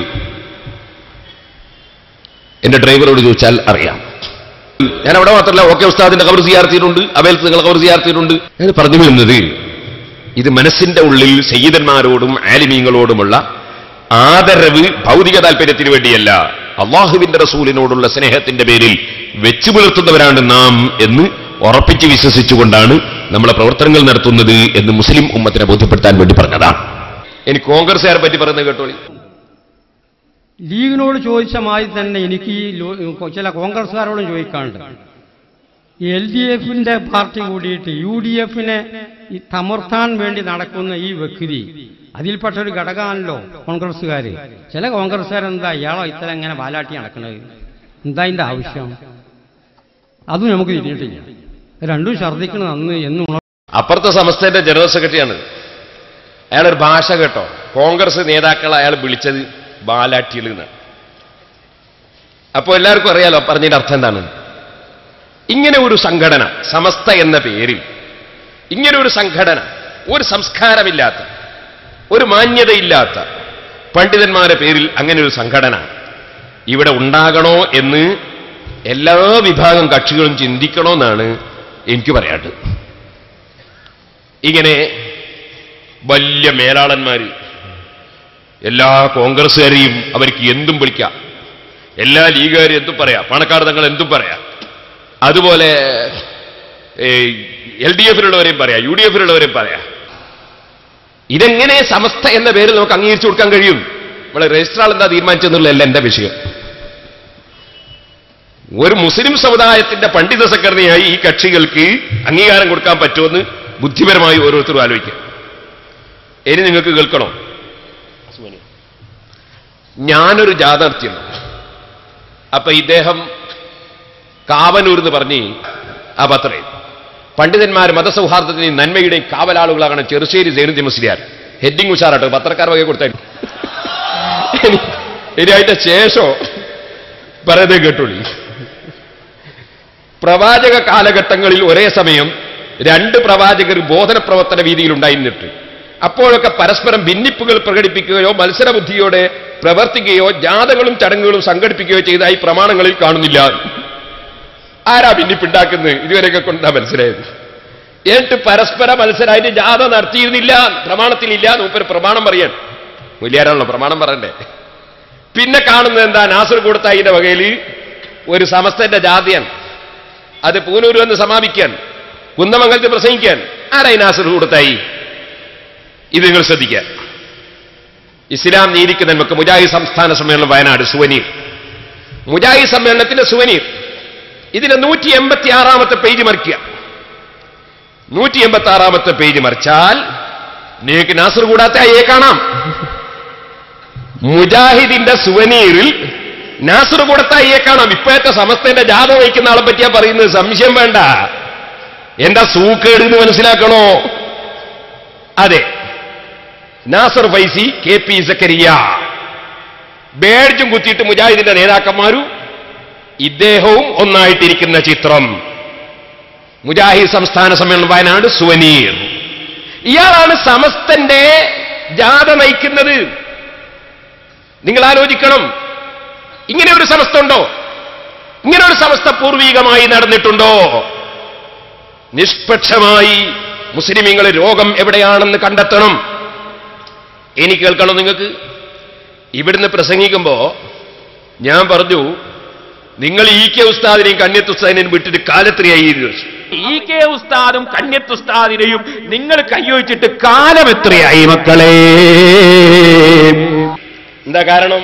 എന്റെ ഡ്രൈവറോട് ചോദിച്ചാൽ അറിയാം ഞാൻ അവിടെ മാത്രമല്ല ഓക്കെ ഉസ്താദിന്റെ കബർ സിയാർത്തിയിട്ടുണ്ട് അവേൽത്ത് നിങ്ങൾ കബർ സിയാർത്തിയിട്ടുണ്ട് ഞാൻ പറഞ്ഞു വരുന്നത് ഇത് മനസ്സിന്റെ ഉള്ളിൽ സയ്യിദന്മാരോടും ആലിമീങ്ങളോടുമുള്ള ആദരവ് ഭൗതിക താല്പര്യത്തിന് വേണ്ടിയല്ല അള്ളാഹുവിന്റെ റസൂലിനോടുള്ള സ്നേഹത്തിന്റെ പേരിൽ വെച്ചു പുലർത്തുന്നവരാണ് നാം എന്ന് ഉറപ്പിച്ച് വിശ്വസിച്ചുകൊണ്ടാണ് നമ്മളെ പ്രവർത്തനങ്ങൾ നടത്തുന്നത് എന്ന് മുസ്ലിം ഉമ്മത്തിനെ ബോധ്യപ്പെടുത്താൻ വേണ്ടി പറഞ്ഞതാണ് ഇനി കോൺഗ്രസുകാരെ പറ്റി പറയുന്നത് കേട്ടോളി ലീഗിനോട് ചോദിച്ച മാതിരി തന്നെ എനിക്ക് ഈ ലോ- ചില കോൺഗ്രസ്സുകാരോടും ചോദിക്കാനുണ്ട് എൽ ഡി എഫിന്റെ പാർട്ടി കൂടിയിട്ട് യു ഡി എഫിനെ തമർത്താൻ വേണ്ടി നടക്കുന്ന ഈ വ്യക്തി അതിൽപ്പെട്ട ഒരു ഘടകമാണല്ലോ കോൺഗ്രസ്സുകാർ ചില കോൺഗ്രസ്സുകാരെന്താ ഇയാളോ ഇത്ര ഇങ്ങനെ വാലാട്ടി നടക്കുന്നത് എന്താ അതിന്റെ ആവശ്യം അതും നമുക്ക് തിരിഞ്ഞിട്ടില്ല രണ്ടും ഛർദ്ദിക്കണം അന്ന് എന്നും അപ്പുറത്തെ സമസ്തന്റെ ജനറൽ സെക്രട്ടറിയാണ് അയാളൊരു ഭാഷ കേട്ടോ കോൺഗ്രസ് നേതാക്കളെ അയാൾ വിളിച്ചത് ബാലാട്ടിയിൽ നിന്നാണ് അപ്പോൾ എല്ലാവർക്കും അറിയാലോ പറഞ്ഞതിന്റെ അർത്ഥം എന്താണ് ഇങ്ങനെ ഒരു സംഘടന സമസ്ത എന്ന പേരിൽ ഇങ്ങനെ ഒരു സംഘടന ഒരു സംസ്കാരമില്ലാത്ത ഒരു മാന്യതയില്ലാത്ത പണ്ഡിതന്മാരുടെ പേരിൽ അങ്ങനെ ഒരു സംഘടന ഇവിടെ ഉണ്ടാകണോ എന്ന് എല്ലാ വിഭാഗം കക്ഷികളും ചിന്തിക്കണമെന്നാണ് എനിക്ക് പറയാനുള്ളത് ഇങ്ങനെ വലിയ മേലാളന്മാര് എല്ലാ കോൺഗ്രസ്സുകാരെയും അവർക്ക് എന്തും വിളിക്കാം എല്ലാ ലീഗുകാരും എന്തും പറയാം പണക്കാർ തങ്ങൾ എന്തും പറയാം അതുപോലെ എൽ ഡി എഫിലുള്ളവരെയും പറയാം യു ഡി എഫിലുള്ളവരെയും പറയാം ഇതെങ്ങനെ സമസ്ത എന്ന പേരിൽ നമുക്ക് അംഗീകരിച്ചു കൊടുക്കാൻ കഴിയും നമ്മളെ രജിസ്ട്രാൾ എന്താ തീരുമാനിച്ചെന്നുള്ളതല്ല എന്റെ വിഷയം ഒരു മുസ്ലിം സമുദായത്തിന്റെ പണ്ഡിത സംഘടനയായി ഈ കക്ഷികൾക്ക് അംഗീകാരം കൊടുക്കാൻ പറ്റുമെന്ന് ബുദ്ധിപരമായി ഓരോരുത്തരും ആലോചിക്കാം ഇനി നിങ്ങൾക്ക് കേൾക്കണോ ഞാനൊരു ജാഥ നടത്തിയുണ്ട് അപ്പൊ ഇദ്ദേഹം കാവനൂർ എന്ന് പറഞ്ഞ് ആ പത്രേ പണ്ഡിതന്മാർ മതസൗഹാർദ്ദത്തിന്റെയും നന്മയുടെയും കാവലാളുകളാകണം ചെറുശ്ശേരി സൈനുദ്ദീൻ മുസ്ലിയാർ ഹെഡിങ് ഉഷാറാട്ടോ പത്രക്കാർ വകെ കൊടുത്തായിരുന്നു ഇനി അതിന്റെ ശേഷം പറയുന്നത് കേട്ടോളി പ്രവാചക കാലഘട്ടങ്ങളിൽ ഒരേ സമയം രണ്ട് പ്രവാചകർ ബോധന പ്രവർത്തന വീതിയിലുണ്ടായിരുന്നിട്ട് അപ്പോഴൊക്കെ പരസ്പരം ഭിന്നിപ്പുകൾ പ്രകടിപ്പിക്കുകയോ മത്സരബുദ്ധിയോടെ പ്രവർത്തിക്കുകയോ ജാഥകളും ചടങ്ങുകളും സംഘടിപ്പിക്കുകയോ ചെയ്തതായി പ്രമാണങ്ങളിൽ കാണുന്നില്ല ആരാ ഭിന്നിപ്പുണ്ടാക്കുന്നത് ഇതുവരെയൊക്കെ കൊണ്ടാ മനസ്സിലായത് എന്നിട്ട് പരസ്പര മത്സരമായിട്ട് ജാഥ നടത്തിയിരുന്നില്ല പ്രമാണത്തിലില്ല മൂപ്പര് പ്രമാണം പറയാൻ മുല്യാരാണല്ലോ പ്രമാണം പറയണ്ടേ പിന്നെ കാണുന്നത് എന്താ നാസർ കൂടത്തായിന്റെ വകയിൽ ഒരു സമസ്തന്റെ ജാതിയാണ് അത് പൂനൂർ വന്ന് സമാപിക്കാൻ കുന്നമംഗലത്ത് പ്രസംഗിക്കാൻ ആരായി നാസർ കൂടത്തായി ഇത് നിങ്ങൾ ശ്രദ്ധിക്കുക ഇസ്ലാം നീതിക്ക് നമുക്ക് മുജാഹിദ് സംസ്ഥാന സമ്മേളനം വയനാട് സുവനീർ മുജാഹിദ് സമ്മേളനത്തിന്റെ സുവനീർ ഇതിന്റെ നൂറ്റി എൺപത്തി ആറാമത്തെ പേജ് മറിക്കുക നൂറ്റി എൺപത്തി ആറാമത്തെ പേജ് മറിച്ചാൽ നിങ്ങൾക്ക് നാസർ കൂടാത്ത അയ്യെ കാണാം മുജാഹിദിന്റെ സുവനീറിൽ നാസർ കൂടത്ത അയ്യെ കാണാം ഇപ്പോഴത്തെ സമസ്തന്റെ ജാഥ വഹിക്കുന്ന ആളെ പറ്റിയാ പറയുന്നത് സംശയം വേണ്ട എന്താ സൂക്കേട് എന്ന് മനസ്സിലാക്കണോ അതെ നാസർ ഫൈസി കെ പി സക്കരിയ ബേഡ്ജും കുത്തിയിട്ട് മുജാഹിദിന്റെ നേതാക്കന്മാരും ഇദ്ദേഹവും ഒന്നായിട്ടിരിക്കുന്ന ചിത്രം മുജാഹിദ് സംസ്ഥാന സമ്മേളനം വയനാട് സുവനീർ ഇയാളാണ് സമസ്തന്റെ ജാഥ നയിക്കുന്നത് നിങ്ങൾ ആലോചിക്കണം ഇങ്ങനെ ഒരു സമസ്ത ഉണ്ടോ ഇങ്ങനെ ഒരു സമസ്ത പൂർവീകമായി നടന്നിട്ടുണ്ടോ നിഷ്പക്ഷമായി മുസ്ലിമീങ്ങളെ രോഗം എവിടെയാണെന്ന് കണ്ടെത്തണം എനിക്ക് കേൾക്കണം നിങ്ങൾക്ക് ഇവിടുന്ന് പ്രസംഗിക്കുമ്പോ ഞാൻ പറഞ്ഞു നിങ്ങൾ ഇ കെ ഉസ്താദിനെയും കന്യത്ത് ഉസ്താദിനെയും വിട്ടിട്ട് കാലത്രയായി ഇ കെ ഉസ്താദും കന്യത്ത് ഉസ്താദിനെയും നിങ്ങൾ കൈയൊഴിച്ചിട്ട് കാലം എത്രയായി മക്കളെ എന്താ കാരണം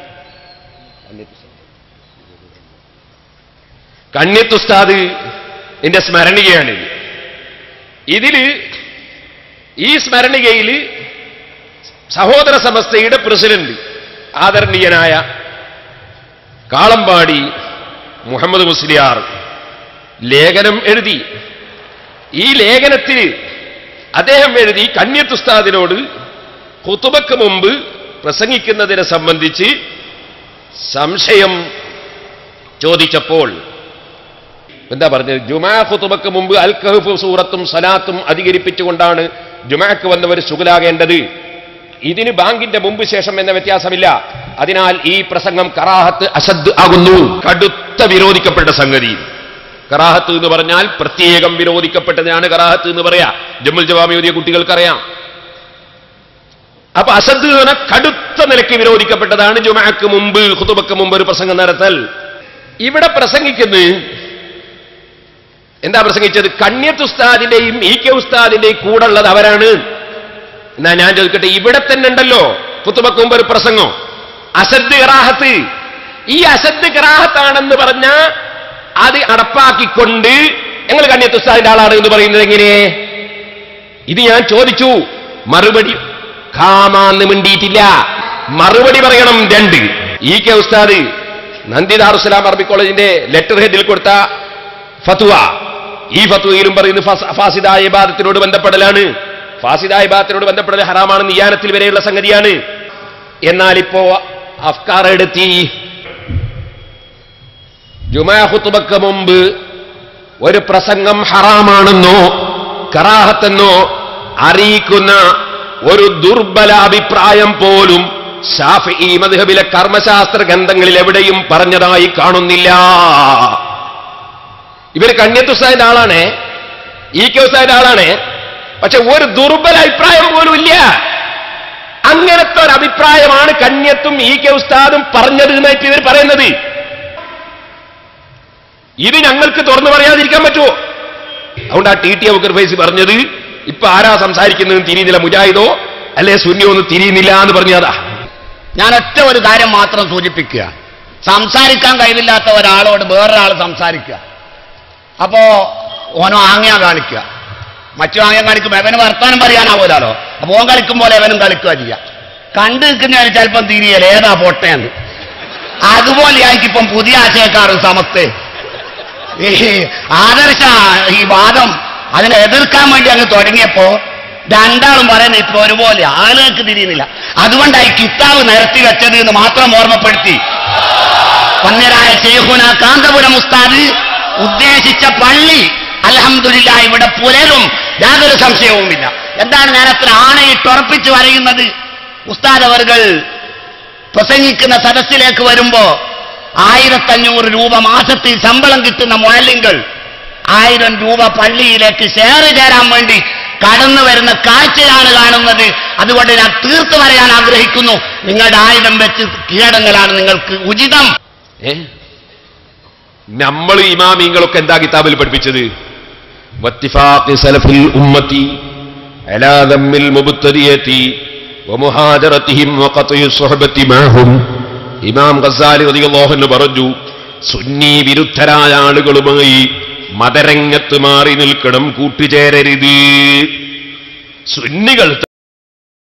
കണ്യത്ത് ഉസ്താദ് എന്റെ സ്മരണികയാണ് ഇതില് ഈ സ്മരണികയിൽ സഹോദര സമസ്തയുടെ പ്രസിഡന്റ് ആദരണീയനായ കാളമ്പാടി മുഹമ്മദ് മുസ്ലിയാർ ലേഖനം എഴുതി ഈ ലേഖനത്തിൽ അദ്ദേഹം എഴുതി കന്യത്ത് ഉസ്താദിനോട് കുത്തുബക്ക് മുമ്പ് പ്രസംഗിക്കുന്നതിനെ സംബന്ധിച്ച് സംശയം ചോദിച്ചപ്പോൾ എന്താ പറഞ്ഞത് ജുമാ ഖുതുബക്ക് മുമ്പ് അൽ കഹഫ് സൂറത്തും സലാത്തും അധികരിപ്പിച്ചുകൊണ്ടാണ് ജുമാക്ക് വന്നവർ സുഖലാകേണ്ടത് ഇതിന് ബാങ്കിന്റെ മുമ്പ് ശേഷം എന്ന വ്യത്യാസമില്ല അതിനാൽ ഈ പ്രസംഗം കറാഹത്ത് അസദ് ആകുന്നു കടുത്ത വിരോധിക്കപ്പെട്ട സംഗതി കറാഹത്ത് എന്ന് പറഞ്ഞാൽ പ്രത്യേകം വിരോധിക്കപ്പെട്ടതിനാണ് കറാഹത്ത് എന്ന് പറയാ ജമ്മുൽ ജവാബ് എഴുതിയ കുട്ടികൾക്കറിയാം അപ്പൊ അസദ് എന്ന് പറഞ്ഞാൽ കടുത്ത നിലയ്ക്ക് വിരോധിക്കപ്പെട്ടതാണ് ജുമാക്ക് മുമ്പ് ഖുതുബക്ക് മുമ്പ് ഒരു പ്രസംഗം നടത്തൽ ഇവിടെ പ്രസംഗിക്കുന്നത് എന്താ പ്രസംഗിച്ചത് കണ്യത്ത് ഉസ്താദിന്റെയും ഇ കെ ഉസ്താദിന്റെയും കൂടെ ഉള്ളത് അവരാണ് എന്നാ ഞാൻ ചോദിക്കട്ടെ ഇവിടെ തന്നെ ഉണ്ടല്ലോ കുത്തുബക്ക് മുമ്പ് ഒരു പ്രസംഗം അസദ് കറാഹത്ത് ഈ അസദ് കറാഹത്താണെന്ന് പറഞ്ഞ അത് അടപ്പാക്കിക്കൊണ്ട് ഞങ്ങൾ കണ്യത്ത് ഉസ്താദിന്റെ ആളാണ് എന്ന് പറയുന്നത് എങ്ങനെ ഇത് ഞാൻ ചോദിച്ചു മറുപടി ഖാമാന്ന് മിണ്ടിയിട്ടില്ല മറുപടി പറയണം രണ്ട് ഇ കെ ഉസ്താദ് നന്ദിദാറുസലാം അറബി കോളേജിന്റെ ലെറ്റർ ഹെഡിൽ കൊടുത്ത ഫത്വ ഈ ഫത്വയിലും പറയുന്നത് ഫാസ്- ഫാസിദായ ഇബാദത്തിനോട് ബന്ധപ്പെടലാണ് ഫാസിദായ ഇബാദത്തിനോട് ബന്ധപ്പെടൽ ഹറാമാണ് നിയാനത്തിൽ വരെയുള്ള സംഗതിയാണ് എന്നാൽ ഇപ്പോ അഫ്കാർ എടുത്തി ജുമാ ഖുത്തുബക്ക് മുമ്പ് ഒരു പ്രസംഗം ഹറാമാണെന്നോ കറാഹത്തെന്നോ അറിയിക്കുന്ന ഒരു ദുർബല അഭിപ്രായം പോലും ഷാഫി മദ്ഹബിലെ കർമ്മശാസ്ത്ര ഗ്രന്ഥങ്ങളിൽ എവിടെയും പറഞ്ഞതായി കാണുന്നില്ല ഇവര് കന്യത്തുസാന്റെ ആളാണ് ഈ കെ ഉസ്താദിന്റെ ആളാണ് പക്ഷെ ഒരു ദുർബല അഭിപ്രായം പോലും ഇല്ല അങ്ങനത്തെ ഒരു അഭിപ്രായമാണ് കന്യത്തും ഈ കെ ഉസ്താദും പറഞ്ഞത് എന്നായിട്ട് ഇവർ പറയുന്നത് ഇത് ഞങ്ങൾക്ക് തുറന്നു പറയാതിരിക്കാൻ പറ്റുമോ അതുകൊണ്ട് ആ ടി ടി അബുക്കർ ഫൈസി പറഞ്ഞത് ഇപ്പൊ ആരാ സംസാരിക്കുന്നതെന്ന് തിരിയുന്നില്ല മുജാഹിദോ അല്ലെ സുന്നിയോ ഒന്നും തിരിയുന്നില്ല എന്ന് പറഞ്ഞതാ ഞാൻ ഒറ്റ ഒരു കാര്യം മാത്രം സൂചിപ്പിക്കുക സംസാരിക്കാൻ കഴിവില്ലാത്ത ഒരാളോട് വേറൊരാൾ സംസാരിക്കുക അപ്പോ ഓനോ ആംഗ്യ കാണിക്കുക മറ്റു ആംഗ്യം കാണിക്കുമ്പോൾ എവന് വർത്താനം പറയാനാവൂലാലോ അപ്പൊ ഓൻ കളിക്കും പോലെ എവനും കളിക്കുക ചെയ്യുക കണ്ടു നിൽക്കുന്നവന് ചിലപ്പം തിരിയല്ല ഏതാ പൊട്ടയെന്ന് അതുപോലെ ആയിരിക്കും പുതിയ ആശയക്കാരും സമസ്തേ ഈ ആദർശ ഈ വാദം അതിനെ എതിർക്കാൻ വേണ്ടി അങ്ങ് തുടങ്ങിയപ്പോ രണ്ടാളും പറയുന്നത് ഇപ്പൊ ഒരുപോലെ ആളുകൾക്ക് തിരിയുന്നില്ല അതുകൊണ്ടായി കിതാബ് നിരത്തി വെച്ചത് എന്ന് മാത്രം ഓർമ്മപ്പെടുത്തി പന്നരായ ഷെയ്ഖുന കാന്തപുരം ഉസ്താദ് ഉദ്ദേശിച്ച പള്ളി അലഹമില്ല ഇവിടെ പുലരും യാതൊരു സംശയവുമില്ല എന്താണ് ഞാൻ അത്ര ആണയിട്ട് പറയുന്നത് ഉസ്താദ് അവർകൾ പ്രസംഗിക്കുന്ന സദസ്സിലേക്ക് വരുമ്പോ ആയിരത്തഞ്ഞൂറ് രൂപ മാസത്തിൽ ശമ്പളം കിട്ടുന്ന മുഴലിങ്ങൾ ആയിരം രൂപ പള്ളിയിലേക്ക് ഷെയർ ചേരാൻ വേണ്ടി കടന്നു വരുന്ന കാഴ്ചയാണ് കാണുന്നത് അതുകൊണ്ട് ഞാൻ തീർത്തു പറയാൻ ആഗ്രഹിക്കുന്നു നിങ്ങളുടെ ആയുധം വെച്ച് കീഴടങ്ങലാണ് നിങ്ങൾക്ക് ഉചിതം ഏ നമ്മൾ ഇമാമിങ്ങളൊക്കെ എന്താ കിതാബിൽ പഠിപ്പിച്ചത് വത്തിഫാഖി സലഫിൽ ഉമ്മത്തി അലാ ദമ്മിൽ മുബ്തദിയതി വമുഹാജറതിഹിം വഖത്ഇ സ്വഹബത്തി മഅഹും ഇമാം ഗസാലി റളിയല്ലാഹു അൻഹു പറഞ്ഞു സുന്നി വിരുദ്ധരായ ആളുകളുമായി മതരംഗത്ത് മാറി നിൽക്കണം കൂട്ടുചേരരുത് സുന്നികൾ